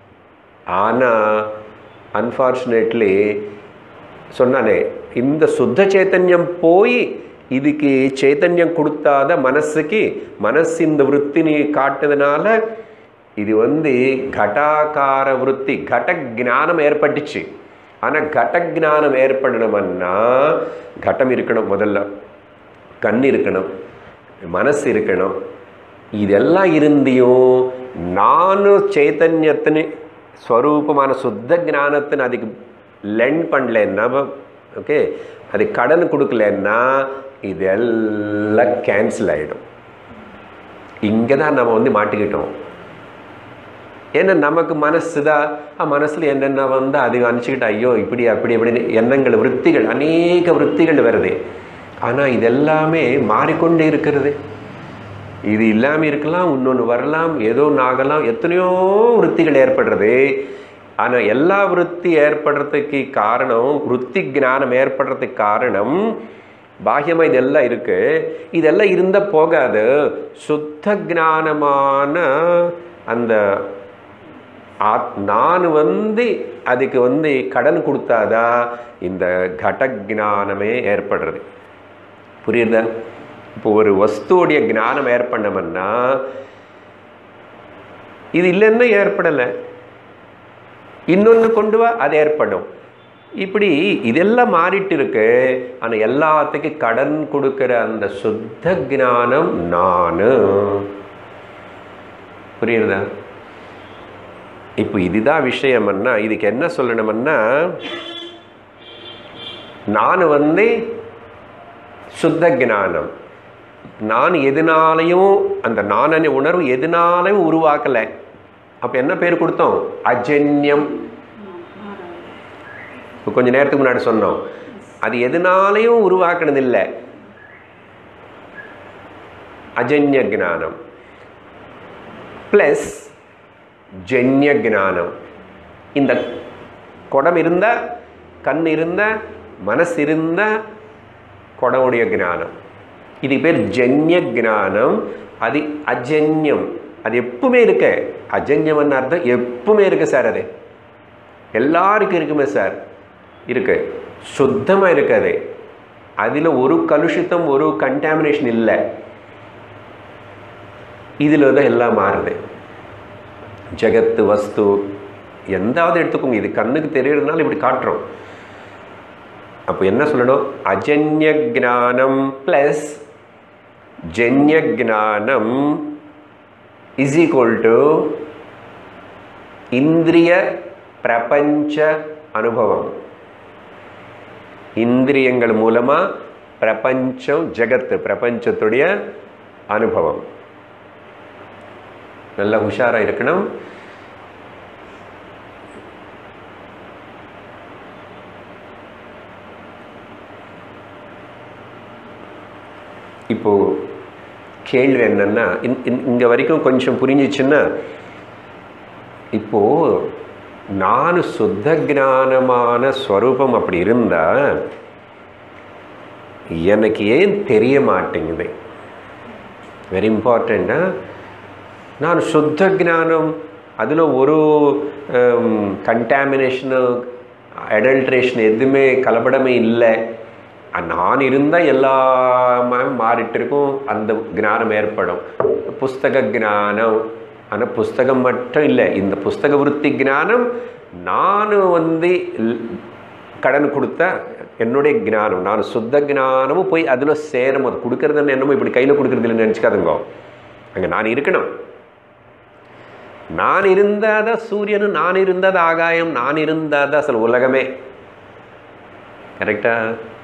ஆனால் அன்ஃபார்ச்சுனேட்லி சொன்னானே இந்த சுத்த சைத்தன்யம் போய் இதுக்கு சைத்தன்யம் கொடுத்தாத மனசுக்கு மனசு இந்த விற்த்தினி காட்டுறதுனால இது வந்து கட்டாகார விற்பி கட ஞானம் ஏற்பட்டுச்சு ஆனால் கட ஞானம் ஏற்படணும்னா கட்டம் இருக்கணும் முதல்ல கண் இருக்கணும் மனசு இருக்கணும் இதெல்லாம் இருந்தியும் நானும் சைத்தன்யத்தின் ஸ்வரூபமான சுத்த ஞானத்தின் அதுக்கு லெண்ட் பண்ணலன்னா ஓகே அது கடன் கொடுக்கலன்னா இதெல்லாம் கேன்சல் ஆகிடும் இங்கே தான் நம்ம வந்து மாட்டிக்கிட்டோம் ஏன்னா நமக்கு மனசு தான் மனசில் என்னென்ன வந்து அது அனுப்பிச்சிக்கிட்டு ஐயோ இப்படி அப்படி இப்படின்னு எண்ணங்கள் விற்த்திகள் அநேக விற்த்திகள் வருது ஆனால் இதெல்லாமே மாறிக்கொண்டே இருக்கிறது இது இல்லாமல் இருக்கலாம் இன்னொன்று வரலாம் ஏதோ ஒன்று ஆகலாம் எத்தனையோ விற்த்திகள் ஏற்படுறது ஆனால் எல்லா விற்பி ஏற்படுறதுக்கு காரணம் விற்பி ஞானம் ஏற்படுறதுக்கு காரணம் பாஹ்யமாக இதெல்லாம் இருக்கு இதெல்லாம் இருந்தால் போகாது சுத்த ஞானமான அந்த ஆத் நான் வந்து அதுக்கு வந்து கடன் கொடுத்தாதான் இந்த கட ஞானமே ஏற்படுறது புரியுதா இப்போ ஒரு வஸ்துவோடைய ஞானம் ஏற்படணும்னா இது இல்லைன்னா ஏற்படலை இன்னொன்று கொண்டு வா அது ஏற்படும் இப்படி இதெல்லாம் மாறிட்டு இருக்கு ஆனால் எல்லாத்துக்கும் கடன் கொடுக்கிற அந்த சுத்த ஞானம் நான் புரியுறதா இப்போ இதுதான் விஷயம்னா இதுக்கு என்ன சொல்லணும்னா நான் வந்து சுத்த ஞானம் நான் எதுனாலையும் அந்த நானே உணர்வு எதுனாலையும் உருவாக்கலை அப்போ என்ன பேர் கொடுத்தோம் அஜன்யம் இப்போ கொஞ்சம் நேரத்துக்கு முன்னாடி சொன்னோம் அது எதுனாலையும் உருவாக்கினது இல்லை அஜன்ய ஜானம் ப்ளஸ் ஜன்ய ஜானம் இந்த குடம் இருந்த கண் இருந்த மனசு இருந்த குடமுடைய ஞானம் இது பேர் ஜன்ய ஜானம் அது அஜன்யம் அது எப்பவுமே இருக்க அஜன்யம்னு அர்த்தம் எப்பவுமே இருக்கு சார் அது எல்லாருக்கும் இருக்குமே சார் இருக்கு சுத்தமாக இருக்காது அதில் ஒரு கலுஷித்தம் ஒரு கண்டாமினேஷன் இல்லை இதில் தான் எல்லாம் மாறுது ஜெகத்து வஸ்து எந்தாவது எடுத்துக்கோங்க இது கண்ணுக்கு தெரியறதுனால இப்படி காட்டுறோம் அப்போ என்ன சொல்லணும் அஜன்ய ஜானம் ப்ளஸ் ஜன்ய ஜானம் இஸ் ஈக்குவல் டு இந்திரிய பிரபஞ்ச அனுபவம் இந்திரியங்கள் மூலமாக பிரபஞ்சம் ஜெகத்து பிரபஞ்சத்துடைய அனுபவம் நல்லா உஷாராக இருக்கணும் இப்போ கேள்வி என்னன்னா இந்- இந்- இங்க வரைக்கும் கொஞ்சம் புரிஞ்சிச்சுன்னா இப்போ நான் சுத்த ஞானமான ஸ்வரூபம் அப்படி இருந்தா எனக்கு ஏன் தெரிய மாட்டேங்குது வெரி இம்பார்ட்டண்ட்டா நான் சுத்த ஞானம் அதில் ஒரு கண்டாமினேஷனு அடல்ட்ரேஷன் எதுவுமே கலப்படமே இல்லை நான் இருந்தால் எல்லாமே மாறிட்டு இருக்கும் அந்த ஞானம் ஏற்படும் புஸ்தக ஞானம் ஆனால் புஸ்தகம் மட்டும் இல்லை இந்த புஸ்தக விருத்தி ஞானம் நான் வந்து ல்- கடன் கொடுத்தா என்னுடைய ஞானம் நான் சுத்த ஞானமும் போய் அதில் சேரும் அது கொடுக்கறதுன்னு என்னமோ இப்படி கையில் கொடுக்கறது இல்லைன்னு நினச்சிக்காதுங்கோ அங்கே நான் இருக்கணும் நான் இருந்தாத சூரியன் நான் இருந்தாத ஆகாயம் நான் இருந்தாத அசல் உலகமே கரெக்டா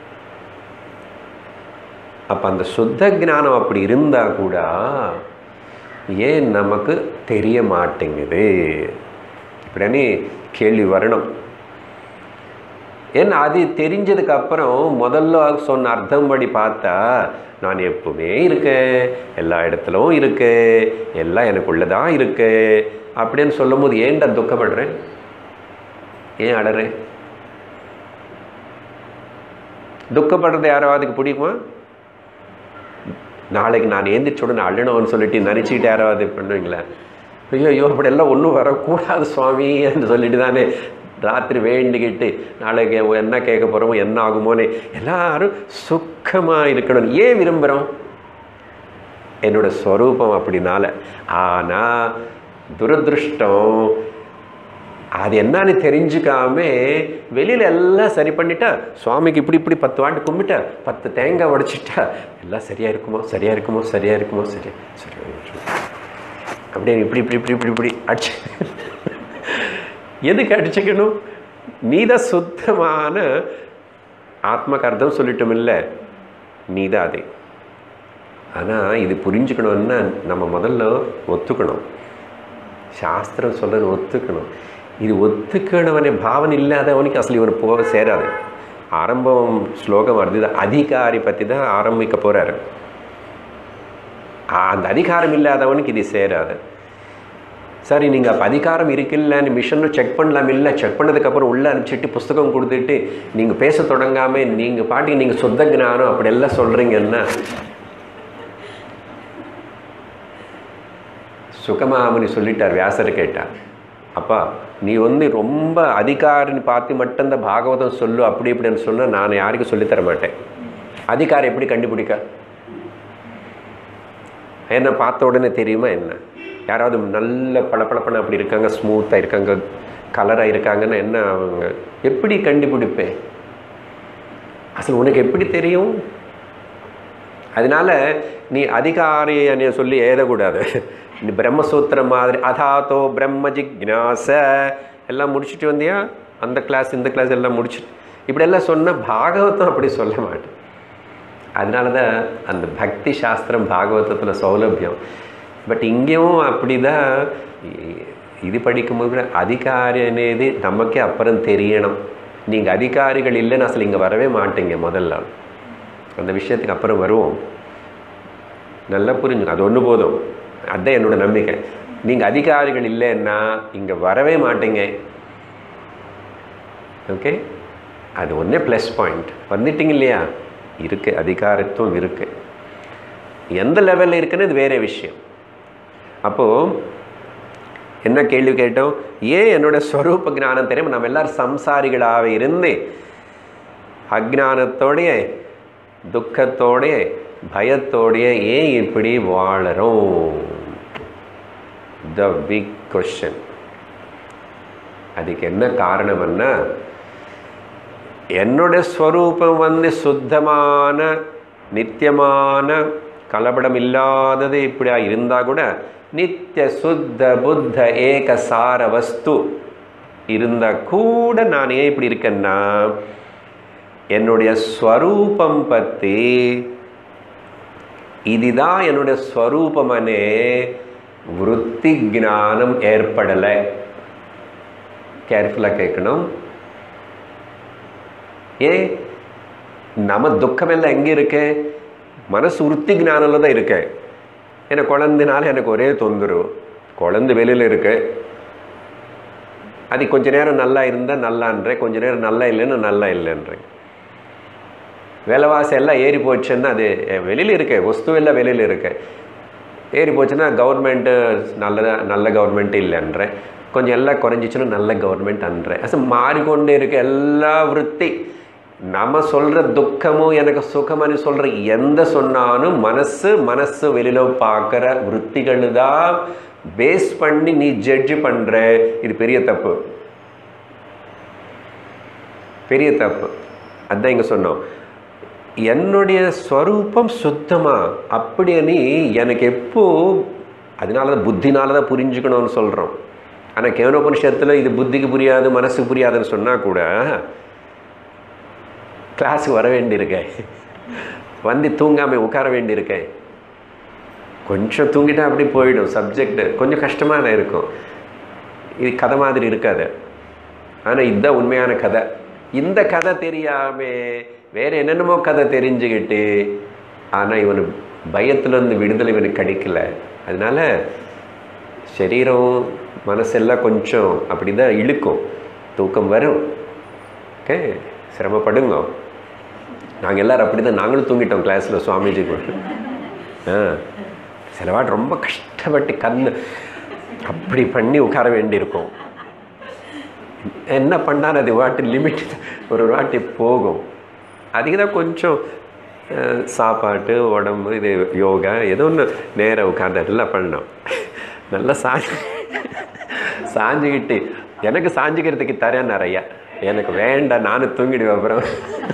அப்போ அந்த சுத்த ஞானம் அப்படி இருந்தால் கூட ஏன் நமக்கு தெரிய மாட்டேங்குது இப்படின்னு கேள்வி வரணும் ஏன்னா அது தெரிஞ்சதுக்கு அப்புறம் முதல்ல சொன்ன அர்த்தம் படி பார்த்தா நான் எப்பவுமே இருக்கேன் எல்லா இடத்துலும் இருக்கு எல்லாம் எனக்குள்ளதான் இருக்கு அப்படின்னு சொல்லும் போது ஏன்டா துக்கப்படுறேன் ஏன் அடறேன் துக்கப்படுறது யாராவதுக்கு பிடிக்குமா நாளைக்கு நான் ஏந்திரிச்ச உடனே அழணும்னு சொல்லிட்டு நினச்சிக்கிட்டு யாராவது பண்ணுவீங்களா ஐயோ ஐயோ அப்படியெல்லாம் ஒன்றும் வரக்கூடாது சுவாமி என்று சொல்லிட்டு தானே ராத்திரி வேண்டிக்கிட்டு நாளைக்கு என்ன கேட்க போகிறோமோ என்ன ஆகுமோன்னு எல்லாரும் சுக்கமாக இருக்கணும் ஏன் விரும்புகிறோம் என்னோட ஸ்வரூபம் அப்படினால ஆனால் துரதிருஷ்டம் அது என்னன்னு தெரிஞ்சுக்காம வெளியில எல்லாம் சரி பண்ணிட்டா சுவாமிக்கு இப்படி இப்படி பத்து வாண்டு கும்பிட்டா பத்து தேங்காய் உடைச்சிட்டா எல்லாம் சரியா இருக்குமோ சரியா இருக்குமோ சரியா இருக்குமோ சரியா சரியா இருக்கும். அப்படியே இப்படி இப்படி இப்படி இப்படி இப்படி அடிச்சு எதுக்கு அடிச்சுக்கணும் நீதான் சுத்தமான ஆத்மக்கு அர்த்தம் சொல்லிட்டோம் இல்லை நீதான் அதே ஆனால் இது புரிஞ்சுக்கணும்னா நம்ம முதல்ல ஒத்துக்கணும் சாஸ்திரம் சொல்றது ஒத்துக்கணும் இது ஒத்துக்கணவனே பாவனை இல்லாதவனுக்கு அசல் இவன் போக சேராது ஆரம்பம் ஸ்லோகம் வருது அதிகாரி பற்றி தான் ஆரம்பிக்க போறாரு அந்த அதிகாரம் இல்லாதவனுக்கு இது சேராது சரி நீங்கள் அப்போ அதிகாரம் இருக்குல்லன்னு மிஷனும் செக் பண்ணலாம் இல்லை செக் பண்ணதுக்கப்புறம் உள்ளே அனுப்பிச்சிட்டு புஸ்தகம் கொடுத்துட்டு நீங்கள் பேச தொடங்காமல் நீங்கள் பாட்டி நீங்கள் சொந்த ஞானம் அப்படி எல்லாம் சொல்கிறீங்கன்னா சுகமாமுனி சொல்லிட்டார் வியாசர் கேட்டார் அப்பா நீ வந்து ரொம்ப அதிகாரின்னு பார்த்து மட்டும்தான் பாகவதம் சொல்லு அப்படி இப்படின்னு சொன்னால் நான் யாருக்கும் சொல்லித்தர மாட்டேன் அதிகாரம் எப்படி கண்டுபிடிக்க என்ன பார்த்த உடனே தெரியுமா என்ன யாராவது நல்ல பளபளப்பன அப்படி இருக்காங்க ஸ்மூத்தாக இருக்காங்க கலராக இருக்காங்கன்னா என்ன அவங்க எப்படி கண்டுபிடிப்பேன் அசல் உனக்கு எப்படி தெரியும் அதனால நீ அதிகாரியை சொல்லி ஏதக்கூடாது நீ பிரம்மசூத்திரம் மாதிரி அதாத்தோ பிரம்ம ஜிக்னாச எல்லாம் முடிச்சுட்டு வந்தியா அந்த கிளாஸ் இந்த கிளாஸ் எல்லாம் முடிச்சுட்டு இப்படி எல்லாம் சொன்னால் பாகவதம் அப்படி சொல்ல மாட்டேன் அதனால தான் அந்த பக்தி சாஸ்திரம் பாகவதத்தில் சௌலபியம் பட் இங்கேயும் அப்படி தான் இது படிக்கும்போது கூட அதிகாரி అనేది நமக்கே அப்புறம் தெரியணும் நீங்கள் அதிகாரிகள் இல்லைன்னு அசல் இங்கே வரவே மாட்டீங்க முதல்ல அந்த விஷயத்துக்கு அப்புறம் வருவோம் நல்லா புரிஞ்சுங்க அது ஒன்று போதும் அதுதான் என்னோட நம்பிக்கை நீங்கள் அதிகாரிகள் இல்லைன்னா இங்கே வரவே மாட்டீங்க ஓகே அது ஒன்றே ப்ளஸ் பாயிண்ட் வந்துட்டீங்க இல்லையா இருக்கு அதிகாரத்துவம் இருக்கு எந்த லெவலில் இருக்குன்னு இது வேற விஷயம் அப்போது என்ன கேள்வி கேட்டோம் ஏன் என்னோட ஸ்வரூப ஞானம் தெரியும் நம்ம எல்லாரும் சம்சாரிகளாக இருந்து அஜானத்தோடைய துக்கத்தோடைய பயத்தோடைய ஏன் இப்படி வாழறோம் த பிக் கொஷன் அதுக்கு என்ன காரணம்னா என்னோட ஸ்வரூபம் வந்து சுத்தமான நித்தியமான கலப்படம் இல்லாதது இப்படியா இருந்தால் கூட நித்திய சுத்த புத்த ஏக சார வஸ்து இருந்தால் கூட நான் ஏன் இப்படி இருக்கேன்னா என்னுடைய ஸ்வரூபம் பற்றி இதுதான் என்னுடைய ஸ்வரூபமனே விருத்தி ஞானம் ஏற்படலை கேர்ஃபுல்லாக கேட்கணும் ஏ நம்ம துக்கமெல்லாம் எங்கே இருக்கு மனசு விருத்தி ஞானில் தான் இருக்கு ஏன்னா குழந்தைனால எனக்கு ஒரே தொந்தரவு குழந்தை வெளியில் இருக்கு அது கொஞ்ச நேரம் நல்லா இருந்தால் நல்லான்றேன் கொஞ்ச நேரம் நல்லா இல்லைன்னு நல்லா இல்லைன்றேன் விலைவாசி எல்லாம் ஏறி போச்சுன்னா அது வெளியில் இருக்கு வஸ்து எல்லாம் வெளியில் இருக்கு ஏறி போச்சுன்னா கவர்மெண்ட்டு நல்லதா நல்ல கவர்மெண்ட் இல்லைன்றேன் கொஞ்சம் எல்லாம் குறைஞ்சிச்சுன்னா நல்ல கவர்மெண்ட் அன்றேன் அச மாறிக்கொண்டே இருக்கு எல்லா விருத்தி நம்ம சொல்கிற துக்கமும் எனக்கு சுகம்னு சொல்கிற எந்த சொன்னாலும் மனசு மனசு வெளியில் பார்க்குற விற்த்திகள் தான் பேஸ் பண்ணி நீ ஜட்ஜ் பண்ணுற இது பெரிய தப்பு பெரிய தப்பு அதான் இங்கே சொன்னோம் என்னுடைய ஸ்வரூபம் சுத்தமா அப்படின்னு எனக்கு எப்போ அதனால தான் புத்தினால தான் புரிஞ்சுக்கணும்னு சொல்கிறோம் ஆனால் கேவனோபனிஷத்தில் இது புத்திக்கு புரியாது மனசுக்கு புரியாதுன்னு சொன்னால் கூட கிளாஸுக்கு வர வேண்டியிருக்கேன் வந்து தூங்காமல் உட்கார வேண்டியிருக்கேன் கொஞ்சம் தூங்கிட்டா அப்படி போயிடும் சப்ஜெக்ட் கொஞ்சம் கஷ்டமாக தான் இருக்கும் இது கதை மாதிரி இருக்காது ஆனால் இதுதான் உண்மையான கதை இந்த கதை தெரியாமல் வேறு என்னென்னமோ கதை தெரிஞ்சுக்கிட்டு ஆனால் இவனு பயத்துலேருந்து விடுதலை இவனுக்கு கிடைக்கல அதனால சரீரம் மனசெல்லாம் கொஞ்சம் அப்படி தான் இழுக்கும் தூக்கம் வரும் ஓகே சிரமப்படுங்க நாங்கள் எல்லோரும் அப்படி தான் நாங்களும் தூங்கிட்டோம் கிளாஸில் சுவாமிஜி கூட ஆ சில வாட்டி ரொம்ப கஷ்டப்பட்டு கண் அப்படி பண்ணி உட்கார வேண்டியிருக்கும் என்ன பண்ணால் அது வாட்டி லிமிட் ஒரு வாட்டி போகும் அதுக்கு தான் கொஞ்சம் சாப்பாட்டு உடம்பு இது யோகா ஏதோ ஒன்று நேராக உட்காந்து எல்லாம் பண்ணோம் நல்லா சாஞ்சு சாஞ்சுக்கிட்டு எனக்கு சாஞ்சுக்கிறதுக்கு தரேன் நிறையா எனக்கு வேண்டாம் நானும் தூங்கிடுவேன் அப்புறம்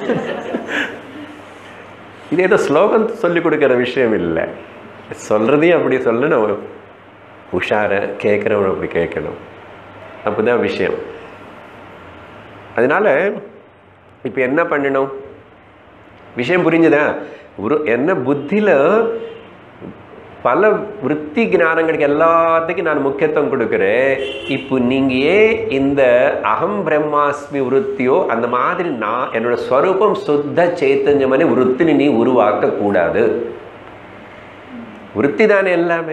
இது ஏதோ ஸ்லோகம் சொல்லி கொடுக்குற விஷயம் இல்லை சொல்கிறதையும் அப்படி சொல்லணும் உஷார கேட்குறவன் அப்படி கேட்கணும் அப்போதான் விஷயம் அதனால இப்போ என்ன பண்ணணும் விஷயம் புரிஞ்சுதா ஒரு என்ன புத்தியில் பல விற்பி ஞானங்களுக்கு எல்லாத்துக்கும் நான் முக்கியத்துவம் கொடுக்குறேன் இப்போ நீங்கள் ஏன் இந்த அகம் பிரம்மாஸ்மி விருத்தியோ அந்த மாதிரி நான் என்னோட ஸ்வரூபம் சுத்த சைத்தன்யமான விருத்தினி நீ உருவாக்க கூடாது விருத்தி தானே எல்லாமே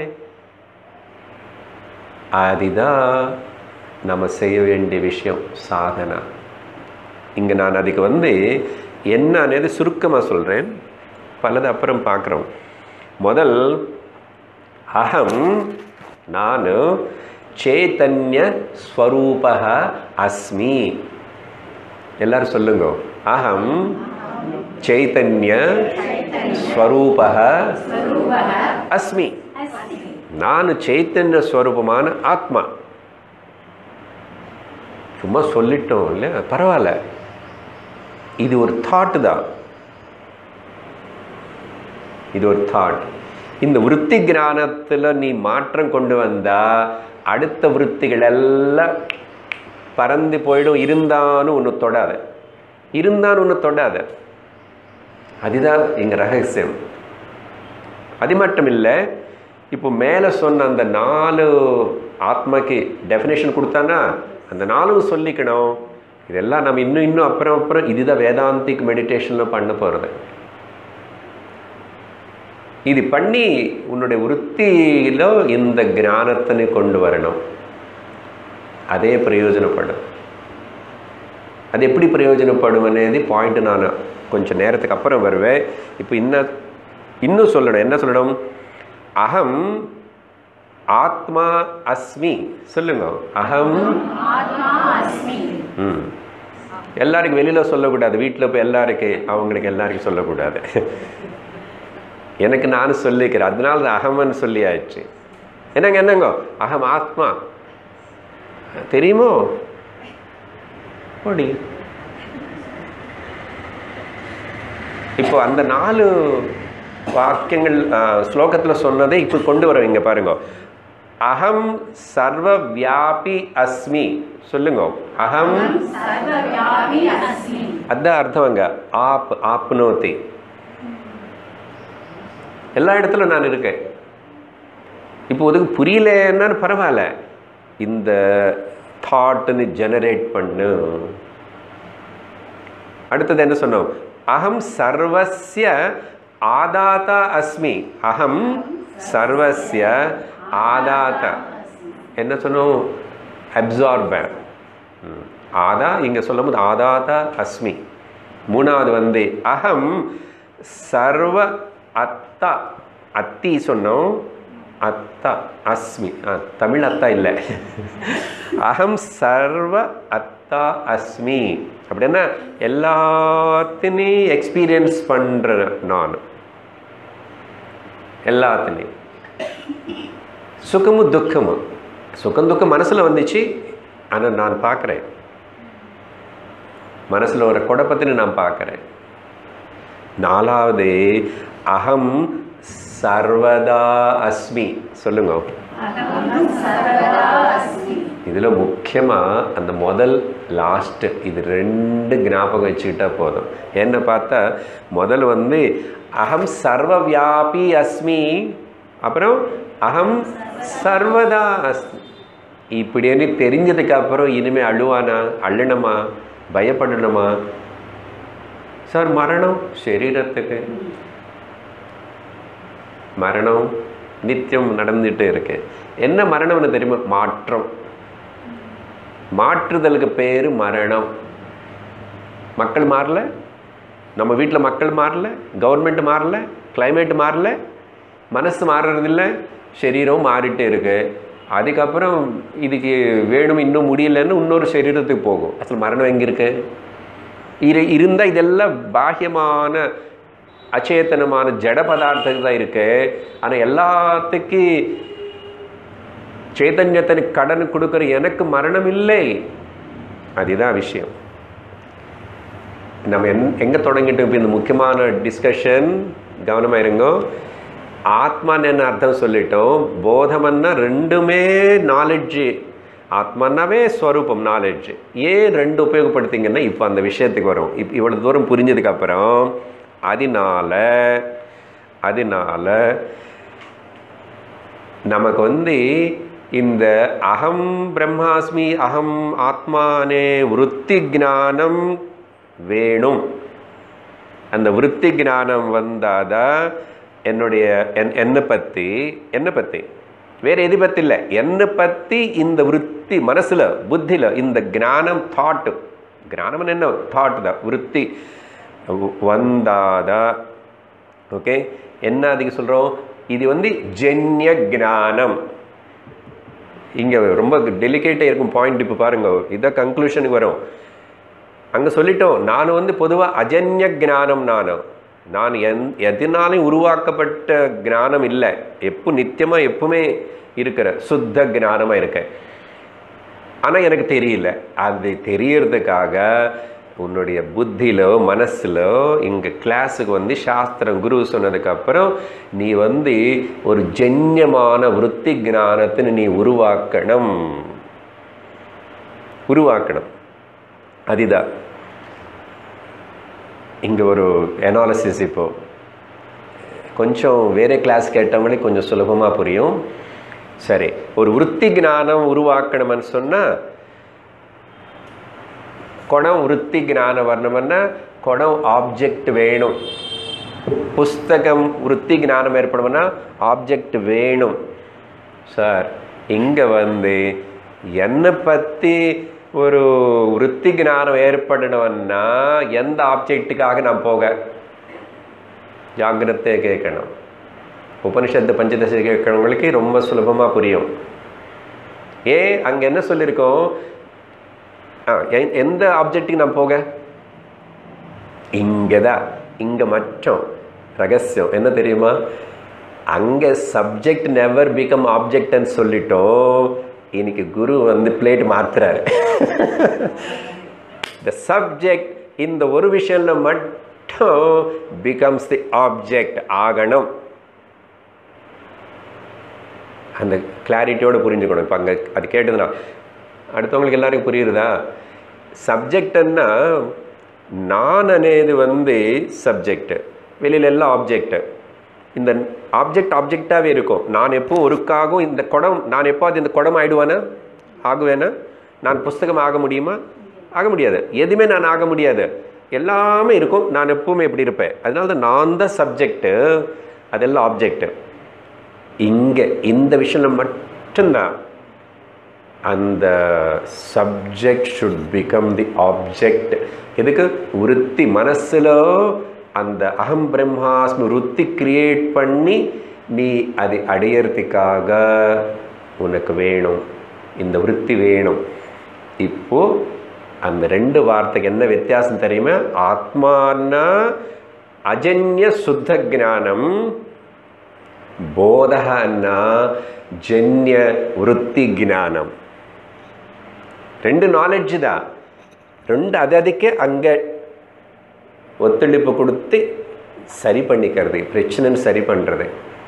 அதுதான் நம்ம செய்ய வேண்டிய விஷயம் சாதனா இங்கே நான் அதுக்கு வந்து என்ன అనేది சுருக்கமாக சொல்கிறேன் பலது அப்புறம் பார்க்குறோம் முதல் அகம் நான் சேத்தன்ய ஸ்வரூப அஸ்மி எல்லாரும் சொல்லுங்க அகம் చైతన్య స్వరూప అస్మి நான் చైతన్య స్వరూపமான ஆத்மா சும்மா சொல்லிட்டோம் இல்லை பரவாயில்ல இது ஒரு தாட் தான் இது ஒரு தாட் இந்த விற்பி ஞானத்தில் நீ மாற்றம் கொண்டு வந்தா அடுத்த விற்த்திகள் எல்லாம் பறந்து போயிடும் இருந்தாலும் ஒன்று தொடாத இருந்தாலும் ஒன்று தொடாத அதுதான் எங்கள் ரகசியம் அது மட்டும் இல்லை இப்போ மேலே சொன்ன அந்த நாலு ஆத்மாக்கு டெஃபினேஷன் கொடுத்தானா அந்த நாலும் சொல்லிக்கணும் இதெல்லாம் நம்ம இன்னும் இன்னும் அப்புறம் அப்புறம் இதுதான் வேதாந்திக் மெடிடேஷனில் பண்ண போகிறது இது பண்ணி உன்னுடைய விற்த்தியில் இந்த ஞானத்தினை கொண்டு வரணும் அதே பிரயோஜனப்படும் அது எப்படி பிரயோஜனப்படும் అనేది பாயிண்ட் நான் கொஞ்சம் நேரத்துக்கு அப்புறம் வருவேன் இப்போ இன்னும் இன்னும் சொல்லணும் என்ன சொல்லணும் அகம் ஆத்மா அஸ்மி சொல்லுங்க அகம் ம் எல்லாருக்கும் வெளியில் சொல்லக்கூடாது வீட்டில் போய் எல்லாருக்கும் அவங்களுக்கு எல்லாருக்கும் சொல்லக்கூடாது எனக்கு நான் சொல்லிக்கிறேன் அதனால தான் அகமன்னு சொல்லி ஆயிடுச்சு என்னங்க என்னங்க அகம் ஆத்மா தெரியுமோ ஓடி இப்போ அந்த நாலு வாக்கியங்கள் ஸ்லோகத்தில் சொன்னதை இப்போ கொண்டு வரோம் இங்கே பாருங்க அகம் சர்வ வியாபி அஸ்மி சொல்லுங்க அகம் அதான் அர்த்தவங்க ஆப் ஆப்னோதி எல்லா இடத்துலும் நான் இருக்கேன் இப்போ உனக்கு புரியலன்னா பரவாயில்ல இந்த தாட்னு ஜெனரேட் பண்ணு அடுத்தது என்ன சொன்னோம் அகம் சர்வஸ்ய ஆதாதா அஸ்மி அகம் சர்வஸ்ய ஆதாதா என்ன சொன்னோம் அப்சார்பர் ஆதா இங்கே சொல்லும்போது ஆதாதா அஸ்மி மூணாவது வந்து அகம் சர்வ அத்தா அத்தி சொன்னோம் அத்தா அஸ்மி ஆ தமிழ் அத்தா இல்லை அகம் சர்வ அத்தா அஸ்மி அப்படின்னா எல்லாத்தையும் எக்ஸ்பீரியன்ஸ் பண்ணுற நான் எல்லாத்தையும் சுகமும் துக்கமும் சுகம் துக்கம் மனசில் வந்துச்சு ஆனால் நான் பார்க்குறேன் மனசில் ஒரு குழப்பத்தின்னு நான் பார்க்குறேன் நாலாவது அகம் சர்வதா அஸ்மி சொல்லுங்க இதில் முக்கியமாக அந்த முதல் லாஸ்ட்டு இது ரெண்டு ஞாபகம் வச்சுக்கிட்டா போதும் என்ன பார்த்தா முதல் வந்து அகம் சர்வ வியாபி அஸ்மி அப்புறம் அகம் சர்வதா அஸ்மி இப்படின்னு தெரிஞ்சதுக்கு அப்புறம் இனிமே அழுவானா அள்ளணுமா பயப்படணுமா சார் மரணம் சரீரத்துக்கு மரணம் நித்தியம் நடந்துகிட்டே இருக்கு என்ன மரணம்னு தெரியுமா மாற்றம் மாற்றுதலுக்கு பேர் மரணம் மக்கள் மாறல நம்ம வீட்டில் மக்கள் மாறல கவர்மெண்ட் மாறல கிளைமேட் மாறல மனசு மாறுறதில்ல சரீரம் மாறிட்டே இருக்கு அதுக்கப்புறம் இதுக்கு வேணும் இன்னும் முடியலன்னு இன்னொரு சரீரத்துக்கு போகும் அசல் மரணம் எங்கே இருக்கு இரு இருந்தால் இதெல்லாம் பாஹ்யமான அச்சேத்தனமான ஜட பதார்த்தம் தான் இருக்கு ஆனால் எல்லாத்துக்கு சைதன்யத்தனுக்கு கடன் கொடுக்குற எனக்கு மரணம் இல்லை அதுதான் விஷயம் நம்ம என் எங்கே தொடங்கிட்டு இப்போ இந்த முக்கியமான டிஸ்கஷன் கவனமாக இருங்கோ ஆத்மான்னு என்ன அர்த்தம் சொல்லிட்டோம் போதமன்னா ரெண்டுமே நாலெட்ஜு ஆத்மானாவே ஸ்வரூபம் நாலெட்ஜ் ஏன் ரெண்டு உபயோகப்படுத்திங்கன்னா இப்போ அந்த விஷயத்துக்கு வரும் இப் இவ்வளோ தூரம் புரிஞ்சதுக்கு அப்புறம் அதனால அதனால நமக்கு வந்து இந்த அகம் பிரம்மாஸ்மி அகம் ஆத்மானே விருத்தி ஞானம் வேணும் அந்த விருத்தி ஞானம் வந்தாதான் என்னுடைய என் என்னை பற்றி என்னை பற்றி வேற எது பற்றி இல்லை என்னை பற்றி இந்த விருத்தி மனசில் புத்தியில் இந்த ஞானம் தாட்டு ஞானம் என்ன தாட் தான் விருத்தி வந்தாதா ஓகே என்ன அதுக்கு சொல்கிறோம் இது வந்து ஜென்ய ஞானம் இங்கே ரொம்ப டெலிகேட்டாக இருக்கும் பாயிண்ட் இப்போ பாருங்க இதான் கன்க்ளூஷனுக்கு வரும் அங்கே சொல்லிட்டோம் நான் வந்து பொதுவாக அஜன்ய ஞானம் நானும் நான் எந் எதனாலும் உருவாக்கப்பட்ட ஞானம் இல்லை எப்போ நித்தியமாக எப்பவுமே இருக்கிற சுத்த ஞானமாக இருக்கேன் ஆனால் எனக்கு தெரியல அது தெரியறதுக்காக உன்னுடைய புத்தியிலோ மனசிலோ இங்கே கிளாஸுக்கு வந்து சாஸ்திரம் குரு சொன்னதுக்கப்புறம் நீ வந்து ஒரு ஜென்யமான விருத்தி ஞானத்தின்னு நீ உருவாக்கணும் உருவாக்கணும் அதுதான் இங்கே ஒரு அனாலிசிஸ் இப்போ கொஞ்சம் வேறு கிளாஸ் கேட்டவங்களே கொஞ்சம் சுலபமாக புரியும் சரி ஒரு விருத்தி ஞானம் உருவாக்கணும்னு சொன்னால் குணம் விருத்தி ஞானம் வரணும்னா குணம் ஆப்ஜெக்ட் வேணும் புஸ்தகம் விருத்தி ஞானம் ஏற்படணும்னா ஆப்ஜெக்ட் வேணும் சார் இங்கே வந்து என்னை பற்றி ஒரு விருத்தி ஞானம் ஏற்படணும்னா எந்த ஆப்ஜெக்ட்டுக்காக நான் போக ஜாகிரத்தை கேட்கணும் உபனிஷத்து பஞ்சதசை கேட்கறவங்களுக்கு ரொம்ப சுலபமாக புரியும் ஏன் அங்கே என்ன சொல்லியிருக்கோம் ஆ எந்த ஆப்ஜெக்ட்டுக்கு நான் போக இங்கே தான் இங்கே மட்டும் ரகசியம் என்ன தெரியுமா அங்கே சப்ஜெக்ட் நெவர் பிகம் ஆப்ஜெக்ட்னு சொல்லிட்டோம் இன்னைக்கு குரு வந்து பிளேட் மாத்துறாரு த சப்ஜெக்ட் இந்த ஒரு விஷயம்ல மட்டும் பிகம்ஸ் தி ஆப்ஜெக்ட் ஆகணும் அந்த கிளாரிட்டியோடு புரிஞ்சுக்கணும் இப்போ அங்கே அது கேட்டதுனா அடுத்தவங்களுக்கு எல்லாருக்கும் புரியுறதா சப்ஜெக்ட்னா நான் అనేది வந்து சப்ஜெக்ட் வெளியில எல்லாம் ஆப்ஜெக்ட் இந்த ஆப்ஜெக்ட் ஆப்ஜெக்டாகவே இருக்கும் நான் எப்போ ஒருக்காகவும் இந்த குடம் நான் எப்போ அது இந்த குடம் ஆயிடுவானா ஆகுவேனா நான் புஸ்தகம் ஆக முடியுமா ஆக முடியாது எதுவுமே நான் ஆக முடியாது எல்லாமே இருக்கும் நான் எப்பவுமே எப்படி இருப்பேன் அதனால தான் நான் தான் சப்ஜெக்ட்டு அதெல்லாம் ஆப்ஜெக்ட் இங்கே இந்த விஷயம் மட்டும்தான் அந்த subject should become the object எதுக்கு விருத்தி மனசுல அந்த அகம் பிரம்மாஸ்மி விருத்தி கிரியேட் பண்ணி நீ அதை அடையறதுக்காக உனக்கு வேணும் இந்த விருத்தி வேணும் இப்போ அந்த ரெண்டு வார்த்தைக்கு என்ன வித்தியாசம் தெரியுமா ஆத்மானா அஜன்ய சுத்த ஞானம் போதகன்னா ஜன்ய விருத்தி ஞானம் ரெண்டு நாலெட்ஜ் தான் ரெண்டு அது அதுக்கே அங்கே ஒத்துழைப்பு கொடுத்து சரி பண்ணிக்கிறது பிரச்சனைன்னு சரி பண்ணுறது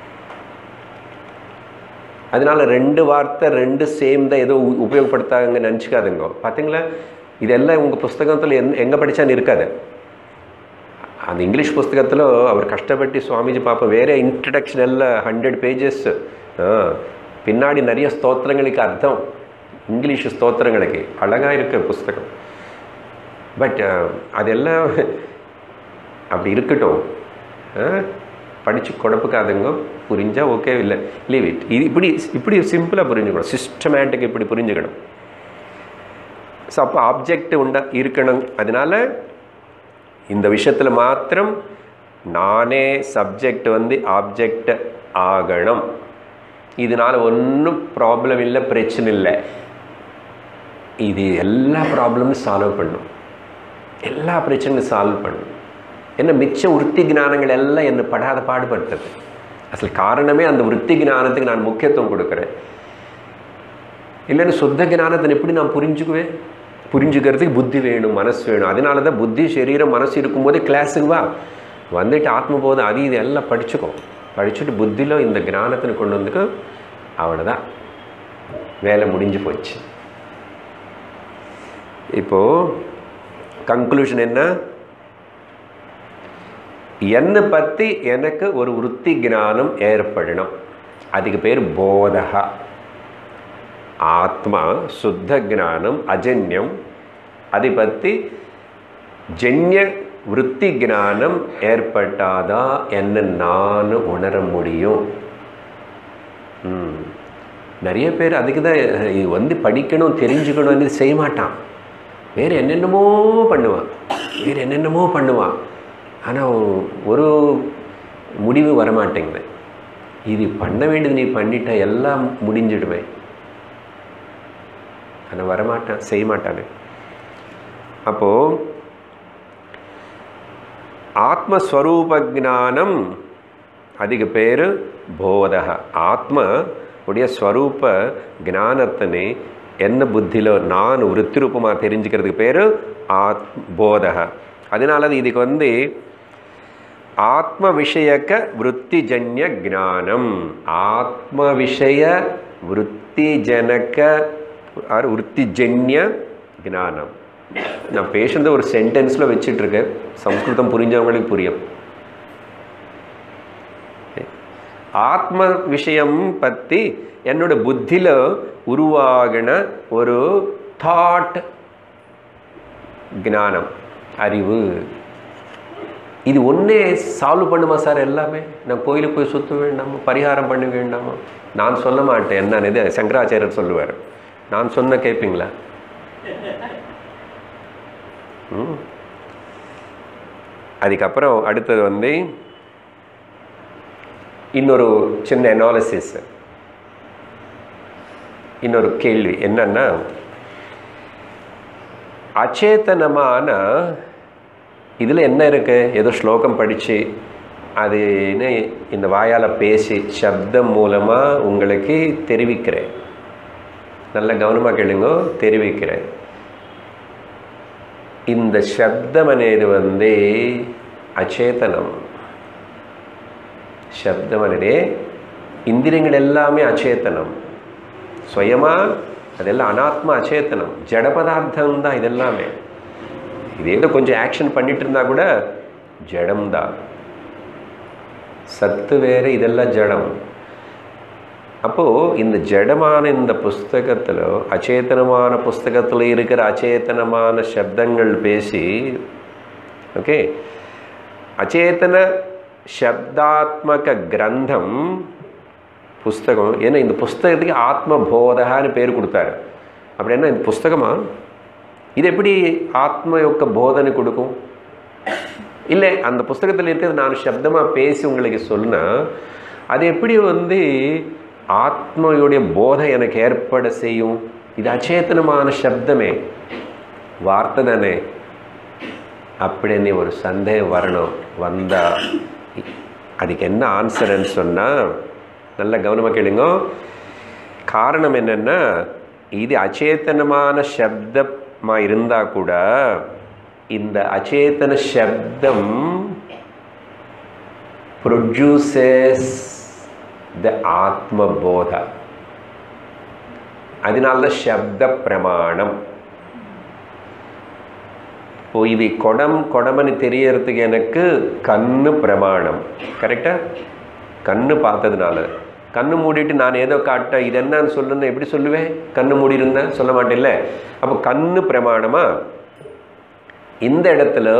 அதனால ரெண்டு வார்த்தை ரெண்டு சேம் தான் ஏதோ உ- உபயோகப்படுத்தாங்க நினச்சிக்காதுங்க பார்த்தீங்களா இதெல்லாம் உங்கள் புஸ்தகத்தில் எந் எங்கே படித்தான்னு இருக்காது அந்த இங்கிலீஷ் புஸ்தகத்தில் அவர் கஷ்டப்பட்டு சுவாமிஜி பாப்போம் வேற இன்ட்ரடக்ஷன் எல்லாம் ஹண்ட்ரட் பேஜஸ் பின்னாடி நிறைய ஸ்தோத்திரங்களுக்கு அர்த்தம் இங்கிலீஷ் ஸ்தோத்திரங்களுக்கு அழகாக இருக்கு புஸ்தகம் பட் அதெல்லாம் அப்படி இருக்கட்டும் படித்து குழப்புக்காதுங்க புரிஞ்சா ஓகே இல்லை லீவ் இட் இது இப்படி இப்படி சிம்பிளாக புரிஞ்சுக்கணும் சிஸ்டமேட்டிக் இப்படி புரிஞ்சுக்கணும் ஸோ அப்போ ஆப்ஜெக்ட் உண்டா இருக்கணும் அதனால இந்த விஷயத்தில் மாத்திரம் நானே சப்ஜெக்ட் வந்து ஆப்ஜெக்ட் ஆகணும் இதனால் ஒன்றும் ப்ராப்ளம் இல்லை பிரச்சனை இல்லை இது எல்லா ப்ராப்ளமும் சால்வ் பண்ணும் எல்லா பிரச்சனையும் சால்வ் பண்ணும் என்ன மிச்ச விருத்தி ஞானங்கள் எல்லாம் என்னை படாத பாடுபடுத்துது அசல் காரணமே அந்த விருத்தி ஞானத்துக்கு நான் முக்கியத்துவம் கொடுக்குறேன் இல்லைன்னு சுத்த ஞானத்தை எப்படி நான் புரிஞ்சுக்குவேன் புரிஞ்சுக்கிறதுக்கு புத்தி வேணும் மனசு வேணும் அதனால தான் புத்தி சரீரம் மனசு இருக்கும்போது கிளாஸுக்கு வா வந்துட்டு ஆத்மபோதம் அது இது எல்லாம் படிச்சுக்கோ படிச்சுட்டு புத்தியில் இந்த ஞானத்தை கொண்டு வந்துக்க அவ்வளோதான் வேலை முடிஞ்சு போச்சு இப்போது கன்க்ளூஷன் என்ன என்னை பற்றி எனக்கு ஒரு விருத்தி ஞானம் ஏற்படணும் அதுக்கு பேர் போதகா ஆத்மா சுத்த ஞானம் அஜன்யம் அதை பற்றி ஜன்ய விருத்தி ஞானம் ஏற்பட்டாதான் என்ன நான் உணர முடியும் ம். நிறைய பேர் அதுக்கு தான் இது வந்து படிக்கணும் தெரிஞ்சுக்கணும் செய்ய மாட்டான் வேறு என்னென்னமோ பண்ணுவான் வேறு என்னென்னமோ பண்ணுவான் ஆனால் ஒரு முடிவு வரமாட்டேங்குது இது பண்ண வேண்டியது நீ பண்ணிட்ட எல்லாம் முடிஞ்சிடுவேன் ஆனால் வரமாட்டான் செய்ய மாட்டானே அப்போது ஆத்மஸ்வரூப ஞானம் அதுக்கு பேர் போதக ஆத்ம உடைய ஸ்வரூப ஞானத்தினை என்ன புத்தியில் நான் விருத்தி ரூபமாக தெரிஞ்சுக்கிறதுக்கு பேர் ஆத் போதக அதனால அது இதுக்கு வந்து ஆத்ம விஷயக்க விருத்திஜன்ய ஞானம் ஆத்ம விஷய விருத்திஜனக ஆர் விருத்திஜன்ய ஞானம் நான் பேசுனது ஒரு சென்டென்ஸில் வச்சிட்ருக்கேன் சம்ஸ்கிருதம் புரிஞ்சவங்களுக்கு புரியும் ஆத்ம விஷயம் பற்றி என்னோட புத்தியில் உருவாகின ஒரு தாட் ஞானம் அறிவு இது ஒன்றே சால்வ் பண்ணுமா சார் எல்லாமே நான் கோயிலுக்கு போய் சுற்ற வேண்டாமா பரிகாரம் பண்ண வேண்டாமா நான் சொல்ல மாட்டேன் என்னன்னு இது சங்கராச்சாரியர் சொல்லுவார் நான் சொன்ன கேட்பீங்களா ம். அதுக்கப்புறம் அடுத்தது வந்து இன்னொரு சின்ன அனாலிசிஸ் இன்னொரு கேள்வி என்னன்னா அச்சேதனமான இதில் என்ன இருக்கு ஏதோ ஸ்லோகம் படித்து அதுன்னு இந்த வாயால் பேசி சப்தம் மூலமாக உங்களுக்கு தெரிவிக்கிறேன் நல்ல கவனமாக கேளுங்க தெரிவிக்கிறேன் இந்த சப்தம் అనేది வந்து அச்சேதனம் சப்தம் అనేది இந்திரியங்கள் எல்லாமே அச்சேதனம் சுயமா அதெல்லாம் அனாத்மா அச்சேதனம் ஜட பதார்த்தம் தான் இதெல்லாமே இது ஏதோ கொஞ்சம் ஆக்ஷன் பண்ணிட்டு இருந்தா கூட ஜடம் தான் சத்து வேறு இதெல்லாம் ஜடம் அப்போது இந்த ஜடமான இந்த புஸ்தகத்தில் அச்சேதனமான புஸ்தகத்தில் இருக்கிற அச்சேதனமான சப்தங்கள் பேசி ஓகே அச்சேதன சப்தாத்மக கிரந்தம் புஸ்தகம் ஏன்னா இந்த புஸ்தகத்துக்கு ஆத்ம போதகான்னு பேர் கொடுத்தாரு அப்படின்னா இந்த புஸ்தகமா இது எப்படி ஆத்ம யொக்க போதனை கொடுக்கும் இல்லை அந்த புஸ்தகத்தில் இருக்கிறது நான் சப்தமாக பேசி உங்களுக்கு சொன்னா அது எப்படி வந்து ஆத்மையுடைய போதை எனக்கு ஏற்பட செய்யும் இது அச்சேதனமான சப்தமே வார்த்தை தானே அப்படின்னு ஒரு சந்தேகம் வரணும் வந்தால் அதுக்கு என்ன ஆன்சர்ன்னு சொன்னால் நல்ல கவனமாக கேளுங்க காரணம் என்னென்னா இது அச்சேதனமான சப்தமாக இருந்தால் கூட இந்த அச்சேதன சப்தம் ப்ரொடியூசஸ் த ஆத்ம போத அதனால தான் சப்த பிரமாணம் இப்போ இது குடம் குடம்னு தெரியறதுக்கு எனக்கு கண்ணு பிரமாணம் கரெக்டா கண்ணு பார்த்ததுனால கண்ணு மூடிட்டு நான் ஏதோ காட்ட இது என்னன்னு சொல்லுன்னு எப்படி சொல்லுவேன் கண்ணு மூடி இருந்தேன் சொல்ல மாட்டேன்ல அப்போ கண்ணு பிரமாணமா இந்த இடத்துல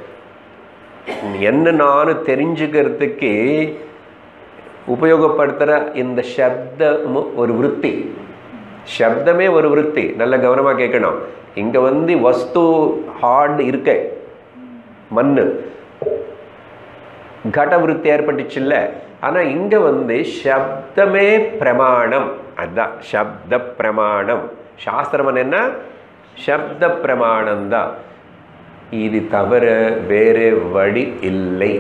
என்ன நானும் தெரிஞ்சுக்கிறதுக்கு உபயோகப்படுத்துகிற இந்த சப்தம் ஒரு விற்பி சப்தமே ஒரு விற்பி நல்ல கவனமாக கேட்கணும் இங்கே வந்து வஸ்து ஹார்ட் இருக்க மண் கட விருத்தி ஏற்பட்டுச்சுல்ல ஆனால் இங்கே வந்து சப்தமே பிரமாணம் அதுதான் சப்த பிரமாணம் சாஸ்திரம் என்ன சப்த பிரமாணம் தான் இது தவிர வேறு வழி இல்லை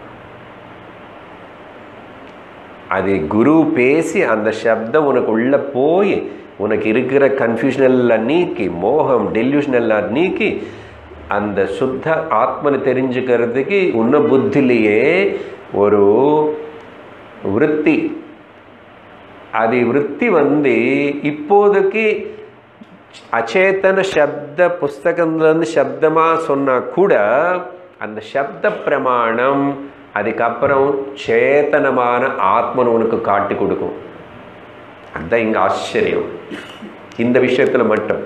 அது குரு பேசி அந்த சப்தம் உனக்கு உள்ள போய் உனக்கு இருக்கிற கன்ஃபியூஷன் எல்லாம் நீக்கி மோகம் டெல்யூஷன் எல்லாம் நீக்கி அந்த சுத்த ஆத்மனை தெரிஞ்சுக்கிறதுக்கு உன்ன புத்திலேயே ஒரு விற்பி அது விற்பி வந்து இப்போதைக்கு அச்சேத்தன சப்த புஸ்தகத்துலேருந்து சப்தமாக சொன்னால் கூட அந்த சப்த பிரமாணம் அதுக்கப்புறம் சேத்தனமான ஆத்மன் உனக்கு காட்டி கொடுக்கும் அதுதான் இங்கே ஆச்சரியம் இந்த விஷயத்தில் மட்டும்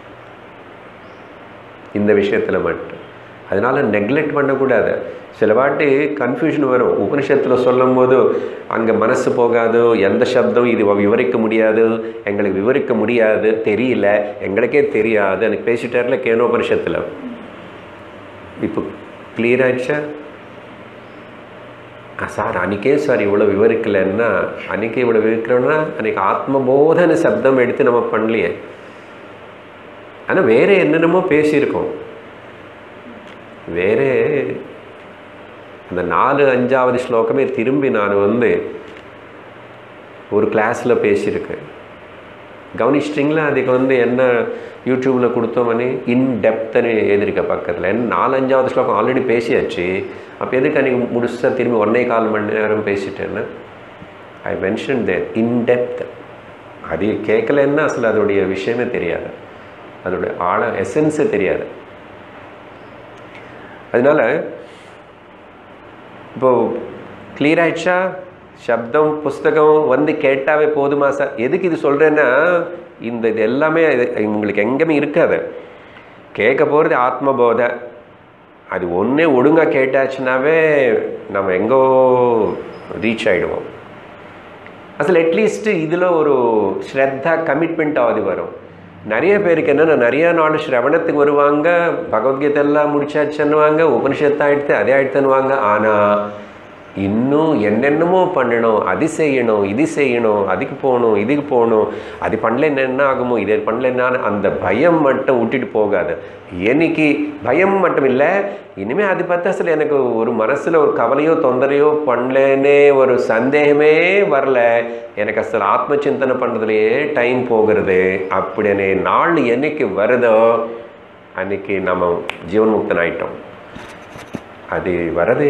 இந்த விஷயத்தில் மட்டும் அதனால் நெக்லெக்ட் பண்ணக்கூடாது சில வாட்டி கன்ஃபியூஷன் வரும் உபனிஷத்தில் சொல்லும் போது அங்கே மனசு போகாது எந்த சப்தம் இது விவரிக்க முடியாது எங்களுக்கு விவரிக்க முடியாது தெரியல எங்களுக்கே தெரியாது எனக்கு பேசிட்டார்ல கேனோபனிஷத்தில் இப்போ கிளியர் ஆயிடுச்சா சார் அன்றைக்கே சார் இவ்வளோ விவரிக்கலைன்னா அன்றைக்கே இவ்வளோ விவரிக்கிறோன்னா அன்றைக்கி ஆத்மபோதன சப்தம் எடுத்து நம்ம பண்ணலையே ஆனால் வேறு என்னென்னமோ பேசியிருக்கோம் வேறு அந்த நாலு அஞ்சாவது ஸ்லோகமே திரும்பி நான் வந்து ஒரு கிளாஸில் பேசியிருக்கேன் கவனிச்சிட்டிங்களா அதுக்கு வந்து என்ன யூடியூப்பில் கொடுத்தோமனே இன் டெப்த்னு எழுதியிருக்க பக்கத்தில் என்ன நாலஞ்சாவது ஸ்லோகம் ஆல்ரெடி பேசியாச்சு அப்போ எதுக்கு அன்றைக்கி முடிச்சா திரும்பி ஒன்றே கால் மணி நேரம் பேசிட்டேன்னு ஐ மென்ஷன் தேர் இன் டெப்த் அது கேட்கலன்னா அசல் அதோடைய விஷயமே தெரியாது அதோடைய ஆழ எசன்ஸே தெரியாது அதனால இப்போது கிளியர் ஆயிடுச்சா சப்தம் புஸ்தகம் வந்து கேட்டாவே போதுமா சார் எதுக்கு இது சொல்கிறேன்னா இந்த இது எல்லாமே உங்களுக்கு எங்கேயுமே இருக்காது கேட்க போகிறது ஆத்மபோதை அது ஒன்றே ஒழுங்காக கேட்டாச்சுனாவே நம்ம எங்கோ ரீச் ஆகிடுவோம் அசல் அட்லீஸ்ட் இதில் ஒரு ஸ்ரத்தா கமிட்மெண்ட் ஆகுது வரும் நிறைய பேருக்கு என்னென்னா நிறைய நாள் ஸ்ரவணத்துக்கு வருவாங்க பகவத்கீதை எல்லாம் முடிச்சாச்சுன்னுவாங்க உபனிஷத்து ஆயிடுத்து அதே ஆயிடுத்துன்னுவாங்க ஆனால் இன்னும் என்னென்னமோ பண்ணணும் அது செய்யணும் இது செய்யணும் அதுக்கு போகணும் இதுக்கு போகணும் அது பண்ணல என்ன ஆகுமோ இது பண்ணல என்ன அந்த பயம் மட்டும் விட்டுட்டு போகாது என்னைக்கு பயம் மட்டும் இல்லை இனிமேல் அது பார்த்தா அசல் எனக்கு ஒரு மனசில் ஒரு கவலையோ தொந்தரையோ பண்ணலன்னே ஒரு சந்தேகமே வரல எனக்கு அசல் ஆத்ம சிந்தனை பண்ணுறதுலையே டைம் போகிறது அப்படின்னு நாள் என்னைக்கு வருதோ அன்னைக்கு நம்ம ஜீவன்முக்தன் ஆயிட்டோம் அது வரது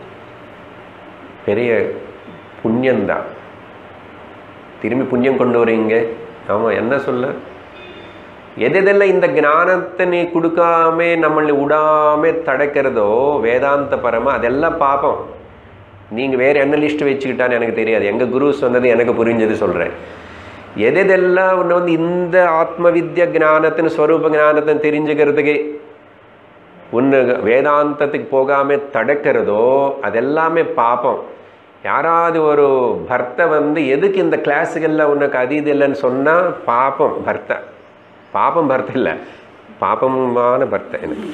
பெரிய புண்ணியந்தான் திரும்பி புண்ணியம் கொண்டு வரீங்க ஆமாம் என்ன சொல்ல எதெல்லாம் இந்த ஞானத்தை நீ கொடுக்காம நம்மளை விடாம தடைக்கிறதோ வேதாந்த பரமா அதெல்லாம் பார்ப்போம் நீங்கள் வேறு என்ன லிஸ்ட் வச்சுக்கிட்டான்னு எனக்கு தெரியாது எங்கள் குரு சொன்னது எனக்கு புரிஞ்சது சொல்கிறேன் எதெல்லாம் ஒன்று வந்து இந்த ஆத்ம வித்ய ஞானத்தின் ஸ்வரூப ஞானத்தை தெரிஞ்சுக்கிறதுக்கு ஒன்று வேதாந்தத்துக்கு போகாமல் தடுக்கிறதோ அதெல்லாமே பாப்பம் யாராவது ஒரு பர்த்தை வந்து எதுக்கு இந்த கிளாஸுகளில் உனக்கு அது இது இல்லைன்னு சொன்னால் பாப்பம் பர்த்தை பாப்பம் பர்த்தை இல்லை பாப்பமான பர்த்தை எனக்கு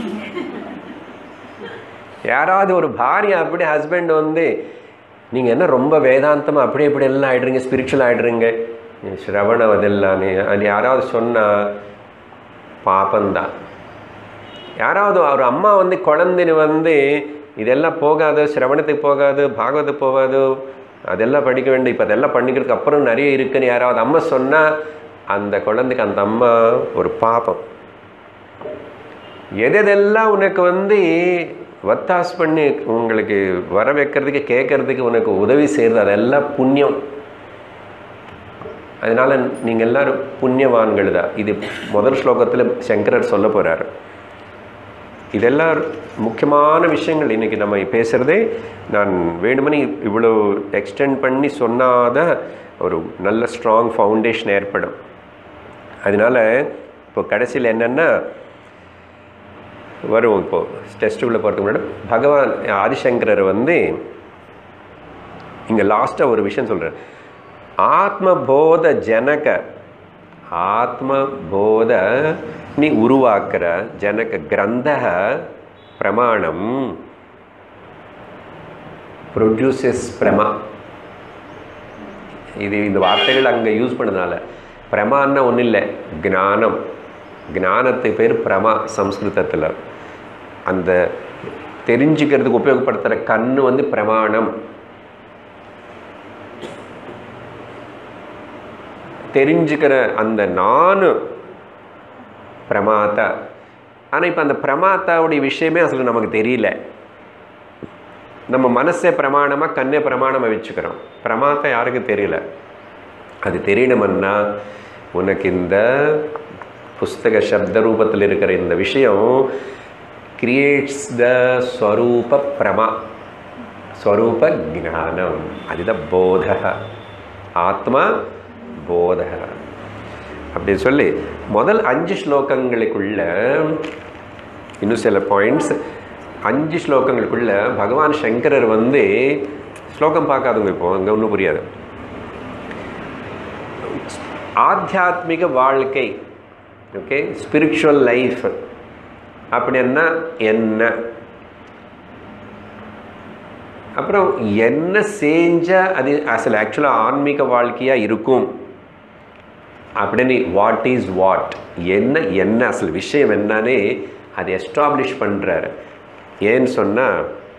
யாராவது ஒரு பாரியா அப்படி ஹஸ்பண்ட் வந்து நீங்கள் என்ன ரொம்ப வேதாந்தமாக அப்படி இப்படி எல்லாம் ஆயிடுறீங்க ஸ்பிரிச்சுவல் ஆயிடுறீங்க ஸ்ரவணம் அதெல்லாம் அது யாராவது சொன்னால் பாப்பந்தான் யாராவது ஒரு அம்மா வந்து குழந்தைன்னு வந்து இதெல்லாம் போகாது சிரவணத்துக்கு போகாது பாகவத்துக்கு போகாது அதெல்லாம் படிக்க வேண்டும் இப்போ அதெல்லாம் பண்ணிக்கிறதுக்கு அப்புறம் நிறைய இருக்குன்னு யாராவது அம்மா சொன்னால் அந்த குழந்தைக்கு அந்த அம்மா ஒரு பாப்பம் எதெல்லாம் உனக்கு வந்து வத்தாஸ் பண்ணி உங்களுக்கு வர வைக்கிறதுக்கு கேட்கறதுக்கு உனக்கு உதவி செய்கிறது அதெல்லாம் புண்ணியம் அதனால் நீங்கள் எல்லாரும் புண்ணியவான்கள் தான் இது முதல் ஸ்லோகத்தில் சங்கரர் சொல்ல போகிறார் இதெல்லாம் முக்கியமான விஷயங்கள் இன்றைக்கி நம்ம பேசுகிறதே நான் வேணுமனே இவ்வளோ எக்ஸ்டெண்ட் பண்ணி சொன்னாத ஒரு நல்ல ஸ்ட்ராங் ஃபவுண்டேஷன் ஏற்படும் அதனால் இப்போ கடைசியில் என்னென்னா வரும் இப்போது டெஸ்ட்டுக்குள்ளே போகிறதுக்கு முன்னாடி பகவான் ஆதிசங்கரர் வந்து இங்கே லாஸ்ட்டாக ஒரு விஷயம் சொல்கிறார் ஆத்மபோத ஜனக ஆத்மபோத நீ உருவாக்குற ஜனக கிரந்த பிரமாணம் ப்ரொடியூசஸ் பிரமா இது இந்த வார்த்தைகள் அங்கே யூஸ் பண்ணதுனால பிரமான்னா ஒன்றும் இல்லை ஞானம் ஞானத்துக்கு பேர் பிரமா சம்ஸ்கிருதத்தில் அந்த தெரிஞ்சுக்கிறதுக்கு உபயோகப்படுத்துகிற கண்ணு வந்து பிரமாணம் தெரிஞ்சுக்கிற அந்த நானு பிரமாத்தா ஆனால் இப்போ அந்த பிரமாத்தாவுடைய விஷயமே அசలు நமக்கு தெரியல நம்ம மனசே பிரமாணமாக கண்ணே பிரமாணமாக வச்சுக்கிறோம் பிரமாத்தா யாருக்கு தெரியல அது தெரியணுமன்னா உனக்கு இந்த புஸ்தக சப்த ரூபத்தில் இருக்கிற இந்த விஷயம் கிரியேட்ஸ் த ஸ்வரூப பிரமா ஸ்வரூப ஜானம் அதுதான் போத ஆத்மா போத அப்படி சொல்லி முதல் அஞ்சு ஸ்லோகங்களுக்குள்ள இன்னும் சில பாயிண்ட்ஸ் அஞ்சு ஸ்லோகங்களுக்குள்ள பகவான் சங்கரர் வந்து ஸ்லோகம் பார்க்காதவங்க இப்போ அங்கே ஒன்றும் புரியாது ஆத்தியாத்மிக வாழ்க்கை ஓகே ஸ்பிரிச்சுவல் லைஃப் அப்படின்னா என்ன அப்புறம் என்ன செஞ்சால் அது அசல் ஆக்சுவலாக ஆன்மீக வாழ்க்கையாக இருக்கும் அப்படின்னு வாட் இஸ் வாட் என்ன என்ன அசல் விஷயம் என்னன்னு அதை எஸ்டாப்ளிஷ் பண்ணுறாரு ஏன்னு சொன்னால்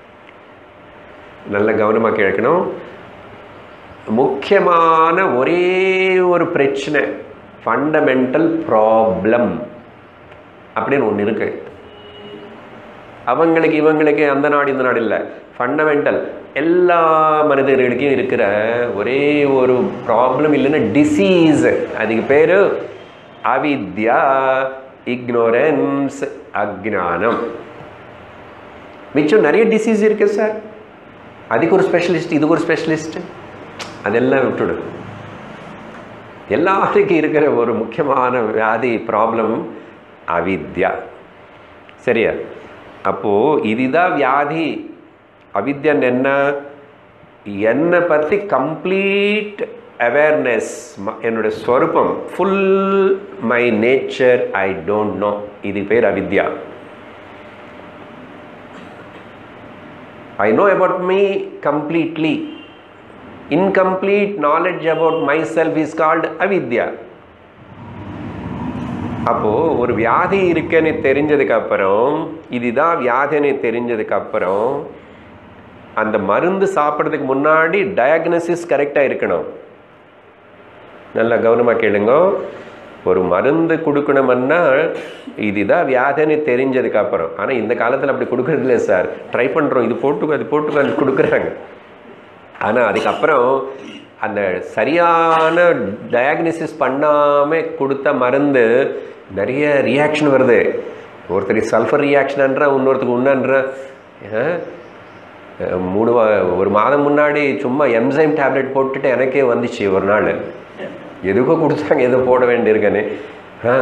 நல்ல கவனமாக கேட்கணும் முக்கியமான ஒரே ஒரு பிரச்சனை ஃபண்டமெண்டல் ப்ராப்ளம் அப்படின்னு ஒன்று இருக்கு அவங்களுக்கு இவங்களுக்கு அந்த நாடு இந்த நாடு இல்லை ஃபண்டமெண்டல் எல்லா மனிதர்களுக்கும் இருக்கிற ஒரே ஒரு ப்ராப்ளம் இல்லைன்னா டிசீஸ் அதுக்கு பேர் அவித்யா இக்னோரன்ஸ் அக்ஞானம் மிச்சம் நிறைய டிசீஸ் இருக்கு சார் அதுக்கு ஒரு ஸ்பெஷலிஸ்ட் இதுக்கு ஒரு ஸ்பெஷலிஸ்ட் அதெல்லாம் விட்டுடு எல்லாருக்கும் இருக்கிற ஒரு முக்கியமான வியாதி ப்ராப்ளம் அவித்யா சரியா அப்போது இதுதான் வியாதி அவித்யன் என்ன என்னை பற்றி கம்ப்ளீட் அவேர்னஸ் என்னுடைய ஸ்வரூபம் full my nature I don't know இது பேர் அவித்யா I know about me completely incomplete knowledge about myself is called avidya அப்போது ஒரு வியாதி இருக்குன்னு தெரிஞ்சதுக்கு அப்புறம் இதுதான் வியாதின்னு தெரிஞ்சதுக்கு அப்புறம் அந்த மருந்து சாப்பிட்றதுக்கு முன்னாடி டயக்னோசிஸ் கரெக்டாக இருக்கணும் நல்லா கவனமாக கேளுங்க ஒரு மருந்து கொடுக்கணுமன்னா இதுதான் வியாதின்னு தெரிஞ்சதுக்கு அப்புறம் ஆனால் இந்த காலத்தில் அப்படி கொடுக்கறது இல்லை சார் ட்ரை பண்ணுறோம் இது போட்டுக்கோ அது போட்டுக்கோ அது கொடுக்குறாங்க ஆனால் அதுக்கப்புறம் அந்த சரியான டயக்னோசிஸ் பண்ணாமல் கொடுத்த மருந்து நிறைய ரியாக்ஷன் வருது ஒருத்தருக்கு சல்ஃபர் ரியாக்ஷன்ன்ற இன்னொருத்தருக்கு உன்னன்ற அஹ், மூணு வா- ஒரு மாதம் முன்னாடி சும்மா எம்சைம் டேப்லெட் போட்டுட்டு எனக்கே வந்துச்சு ஒரு நாள் எதுக்கோ கொடுத்தாங்க எதோ போட வேண்டியிருக்கேன்னு ஆ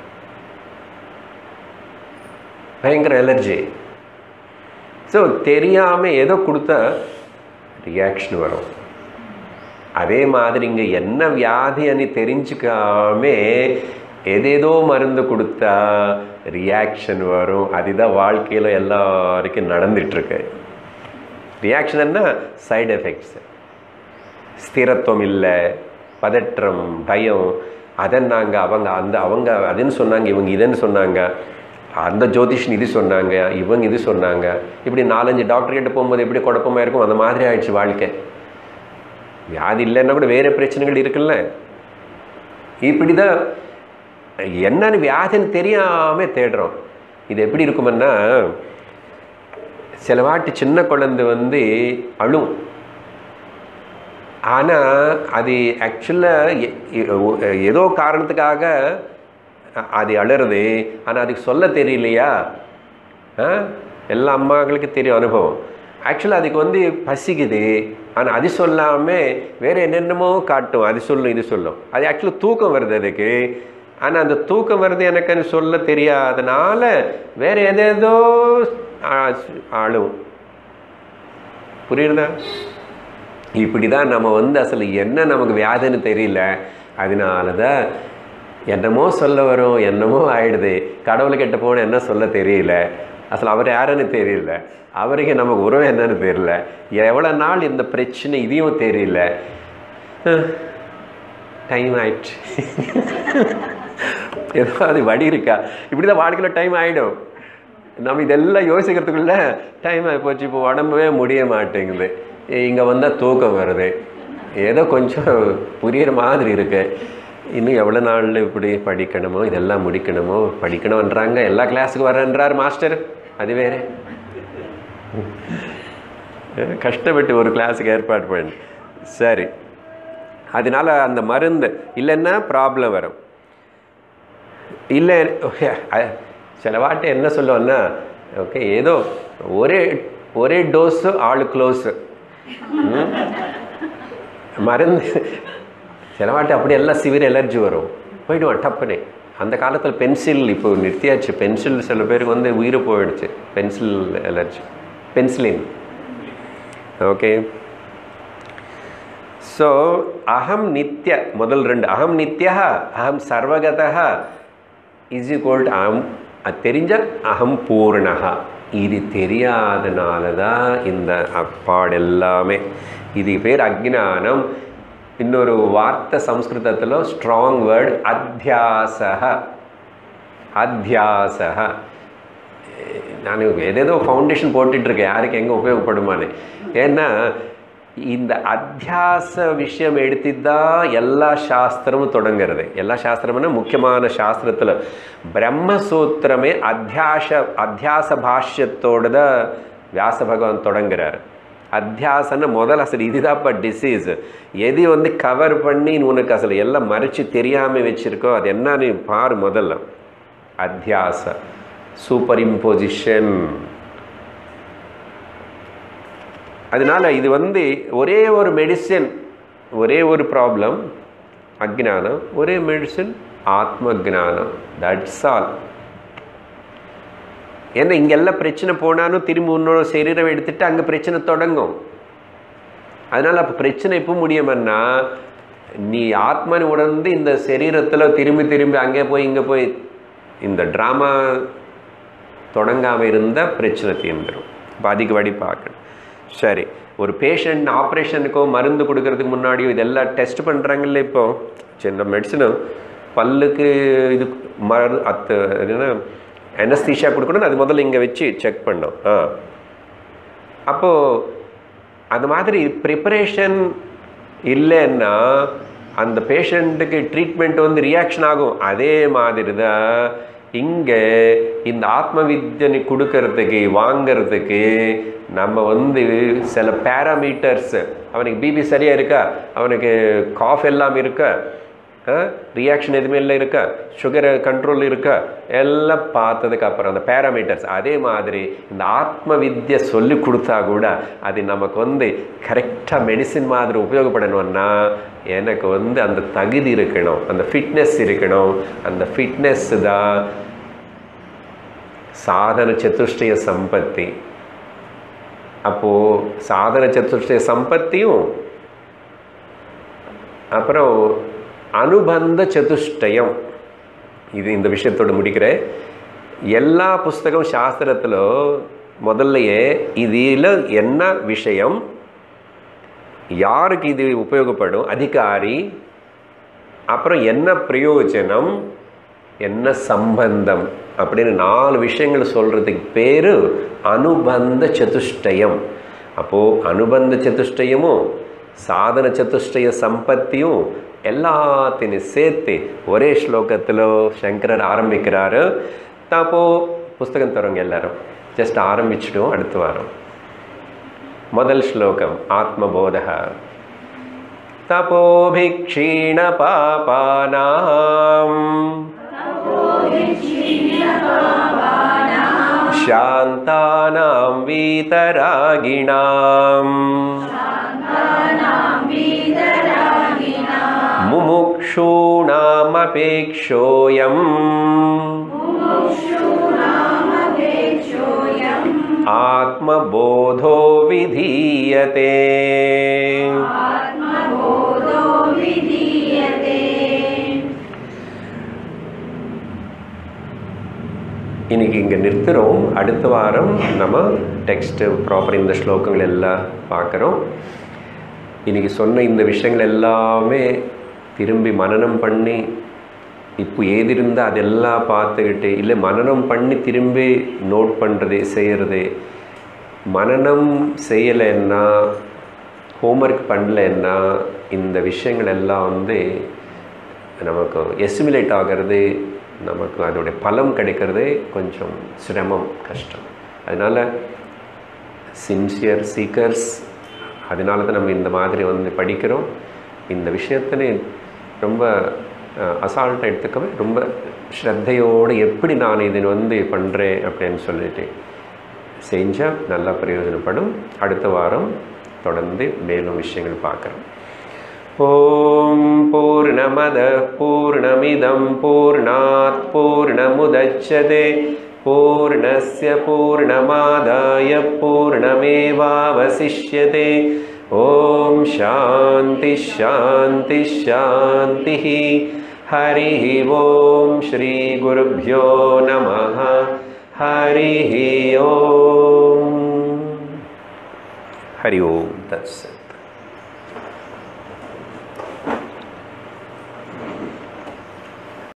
பயங்கர எலர்ஜி ஸோ தெரியாமல் ஏதோ கொடுத்தா ரியாக்ஷன் வரும் அதே மாதிரி இங்கே என்ன வியாதின்னு தெரிஞ்சுக்காம எதேதோ மருந்து கொடுத்தா ரியாக்ஷன் வரும் அதுதான் வாழ்க்கையில் எல்லாருக்கும் நடந்துட்டுருக்கு ரியாக்ஷன் என்ன சைடு எஃபெக்ட்ஸ் ஸ்திரத்துவம் இல்லை பதற்றம் பயம் அதை நாங்கள் அவங்க அந்த அவங்க அதுன்னு சொன்னாங்க இவங்க இதுன்னு சொன்னாங்க அந்த ஜோதிஷன் இது சொன்னாங்க இவங்க இது சொன்னாங்க இப்படி நாலஞ்சு டாக்டர் கிட்ட போகும்போது எப்படி குழப்பமா இருக்கும் அந்த மாதிரி ஆயிடுச்சு வாழ்க்கை வியாதி இல்லைன்னா கூட வேறு பிரச்சனைகள் இருக்குல்ல இப்படி தான் என்னன்னு வியாதின்னு தெரியாமல் தேடுறோம் இது எப்படி இருக்குமுன்னா சில வாட்டி சின்ன குழந்தை வந்து அழும் ஆனால் அது ஆக்சுவலாக ஏதோ காரணத்துக்காக அ- அது அழுறது ஆனால் அதுக்கு சொல்ல தெரியலையா ஆ? எல்லா அம்மாக்களுக்கும் தெரியும் அனுபவம் ஆக்சுவலாக அதுக்கு வந்து பசிக்குது ஆனால் அது சொல்லாமல் வேறு என்னென்னமோ காட்டும் அது சொல்லும் இது சொல்லும் அது ஆக்சுவலாக தூக்கம் வருது அதுக்கு ஆனால் அந்த தூக்கம் வருது எனக்கு அது சொல்ல தெரியாதனால வேறு எதேதோ ஆ- ஆளும் புரியுறதா இப்படி தான் நம்ம வந்து அசல் என்ன நமக்கு வியாதின்னு தெரியல அதனால தான் என்னமோ சொல்ல வரும் என்னமோ ஆயிடுது கடவுள்கிட்ட போன என்ன சொல்ல தெரியல அசல் அவர் யாருன்னு தெரியல அவருக்கு நமக்கு உறவு என்னன்னு தெரியல எவ்வளோ நாள் இந்த பிரச்சனை இதையும் தெரியல டைம் ஆயிடுச்சு ஏதாவது வழி இருக்கா இப்படி தான் வாழ்க்கையில் டைம் ஆகிடும் நம்ம இதெல்லாம் யோசிக்கிறதுக்குள்ள டைம் ஆகி போச்சு இப்போ உடம்பவே முடிய மாட்டேங்குது இங்கே வந்தால் தூக்கம் வருது ஏதோ கொஞ்சம் புரியுற மாதிரி இருக்கு இன்னும் எவ்வளோ நாள் இப்படி படிக்கணுமோ இதெல்லாம் முடிக்கணுமோ படிக்கணும்ன்றாங்க எல்லா கிளாஸுக்கு வரேன்றார் மாஸ்டர் அது வேறு கஷ்டப்பட்டு ஒரு கிளாஸுக்கு ஏற்பாடு பண்ணி சரி அதனால அந்த மருந்து இல்லைன்னா ப்ராப்ளம் வரும் இல்லை அ- சில வாட்டி என்ன சொல்லுவோன்னா ஓகே ஏதோ ஒரே ஒரே டோஸு ஆளு க்ளோஸு மருந்து சில வாட்டி அப்படி எல்லாம் சிவியர் எலர்ஜி வரும் போயிடுவான் டப்புனே அந்த காலத்தில் பென்சில் இப்போ நிறுத்தியாச்சு பென்சில் சில பேருக்கு வந்து உயிர் போயிடுச்சு pencil allergy penicillin okay so அகம் நித்ய முதல் ரெண்டு அகம் நித்யா அகம் சர்வகதா இஸ் ஈக்குவல் அகம் அது தெரிஞ்ச அகம் பூர்ணகா இது தெரியாதனால தான் இந்த அப்பாடு எல்லாமே இது பேர் அஜ்ஞானம் இன்னொரு வார்த்தை சம்ஸ்கிருதத்தில் ஸ்ட்ராங் வேர்ட் அத்தியாசக அத்தியாசக நான் ஏதேதோ ஃபவுண்டேஷன் போட்டுட்டு இருக்கேன் யாருக்கு எங்கே உபயோகப்படுமான்னு ஏன்னா இந்த அத்தியாச விஷயம் எடுத்து தான் எல்லா சாஸ்திரமும் தொடங்குறது எல்லா சாஸ்திரம்னா முக்கியமான சாஸ்திரத்தில் பிரம்மசூத்திரமே அத்தியாச அத்தியாச பாஷ்யத்தோடு தான் வியாச பகவான் தொடங்குறார் அத்தியாசன்னு முதல் அசல் இதுதான்ப்பா டிசீஸ் எது வந்து கவர் பண்ணி உனக்கு அசல் எல்லாம் மறைச்சு தெரியாமல் வச்சிருக்கோ அது என்னன்னு பாரு முதல்ல அத்தியாச சூப்பர் இம்போசிஷன் அதனால இது வந்து ஒரே ஒரு மெடிசின் ஒரே ஒரு ப்ராப்ளம் அஜ்ஞானம் ஒரே மெடிசின் ஆத்ம ஜானம் தட்ஸ் ஆல் ஏன்னா இங்கெல்லாம் பிரச்சனை போனாலும் திரும்பி இன்னொரு சரீரம் எடுத்துட்டு அங்கே பிரச்சனை தொடங்கும் அதனால் அப்போ பிரச்சனை எப்போ முடியுமன்னா நீ ஆத்மனை உணர்ந்து இந்த சரீரத்தில் திரும்பி திரும்பி அங்கே போய் இங்கே போய் இந்த ட்ராமா தொடங்காமல் இருந்தால் பிரச்சனை தீர்ந்துடும் இப்போ அதிக வடி பார்க்கணும் சரி ஒரு பேஷண்ட் ஆப்ரேஷனுக்கோ மருந்து கொடுக்கறதுக்கு முன்னாடியோ இதெல்லாம் டெஸ்ட் பண்ணுறாங்கல்ல இப்போ சின்ன மெடிசனும் பல்லுக்கு இது மருந்து அத்து என்ன எனஸ்தீஷியா கொடுக்கணும் அது முதல்ல இங்கே வச்சு செக் பண்ணோம் ஆ அப்போது அந்த மாதிரி ப்ரிப்பரேஷன் இல்லைன்னா அந்த பேஷண்ட்டுக்கு ட்ரீட்மெண்ட் வந்து ரியாக்ஷன் ஆகும் அதே மாதிரி தான் இங்கே இந்த ஆத்ம வித்யனை கொடுக்கறதுக்கு வாங்கிறதுக்கு நம்ம வந்து சில பேராமீட்டர்ஸ் அவனுக்கு பிபி சரியாக இருக்கா அவனுக்கு காஃப் எல்லாம் இருக்கா ரியாக்ஷன் எதுவுமே இல்லை இருக்கா சுகர் கண்ட்ரோல் இருக்கா எல்லாம் பார்த்ததுக்கு அப்புறம் அந்த பேராமீட்டர்ஸ் அதே மாதிரி இந்த ஆத்ம வித்யை சொல்லி கொடுத்தா கூட அது நமக்கு வந்து கரெக்டாக மெடிசின் மாதிரி உபயோகப்படணும்னா எனக்கு வந்து அந்த தகுதி இருக்கணும் அந்த ஃபிட்னஸ் இருக்கணும் அந்த ஃபிட்னஸ் தான் சாதன சதுஷ்டய சம்பத்தி அப்போது சாதன சதுஷ்டய சம்பத்தியும் அப்புறம் அனுபந்த சதுஷ்டயம் இது இந்த விஷயத்தோடு முடிக்கிறேன் எல்லா புஸ்தகம் சாஸ்திரத்தில் முதல்லையே இதில் என்ன விஷயம் யாருக்கு இது உபயோகப்படும் அதிகாரி அப்புறம் என்ன பிரயோஜனம் என்ன சம்பந்தம் அப்படின்னு நாலு விஷயங்கள் சொல்கிறதுக்கு பேர் அனுபந்த சதுஷ்டயம் அப்போது அனுபந்த சதுஷ்டயமும் சாதன சதுஷ்டய சம்பத்தியும் எல்லாத்தையும் சேர்த்து ஒரே ஸ்லோகத்தில் சங்கரர் ஆரம்பிக்கிறாரு அப்போ புஸ்தகம் தருவாங்க எல்லாரும் ஜஸ்ட் ஆரம்பிச்சிடும் அடுத்த வாரம் முதல் ஸ்லோகம் ஆத்மபோதக தபோபிக்ஷீண பாபானாம் शान्तानां वीतरागिणाम् मुमुक्षूणामपेक्षोऽयम् आत्मबोधो विधीयते இன்னைக்கு இங்கே நிறுத்துகிறோம் அடுத்த வாரம் நம்ம டெக்ஸ்ட்டு ப்ராப்பர் இந்த ஸ்லோகங்கள் எல்லாம் பார்க்குறோம் இன்னைக்கு சொன்ன இந்த விஷயங்கள் எல்லாமே திரும்பி மனனம் பண்ணி இப்போ ஏது இருந்தால் அதெல்லாம் பார்த்துக்கிட்டு இல்லை மனனம் பண்ணி திரும்பி நோட் பண்ணுறது செய்கிறது மனனம் செய்யலைன்னா ஹோம்ஒர்க் பண்ணலைன்னா இந்த விஷயங்கள் எல்லாம் வந்து நமக்கு எஸ்டிமுலேட் ஆகிறது நமக்கு அதோடைய பலம் கிடைக்கிறது கொஞ்சம் சிரமம் கஷ்டம் அதனால் சின்சியர் சீக்கர்ஸ் அதனால தான் நம்ம இந்த மாதிரி வந்து படிக்கிறோம் இந்த விஷயத்தினே ரொம்ப அசால்ட்டாக எடுத்துக்கவே ரொம்ப ஸ்ரத்தையோடு எப்படி நான் இதை வந்து பண்ணுறேன் அப்படின்னு சொல்லிட்டு செஞ்சால் நல்லா பிரயோஜனப்படும் அடுத்த வாரம் தொடர்ந்து மேலும் விஷயங்கள் பார்க்குறோம் ॐ पूर्णमदः पूर्णमिदं पूर्णात् पूर्णमुदच्छते पूर्णस्य पूर्णमादाय पूर्णमेवावशिष्यते ॐ शान्तिः शान्तिः शान्तिः हरिः ॐ श्रीगुरुभ्यो नमः हरिः ॐ हरि ओं तत्सत्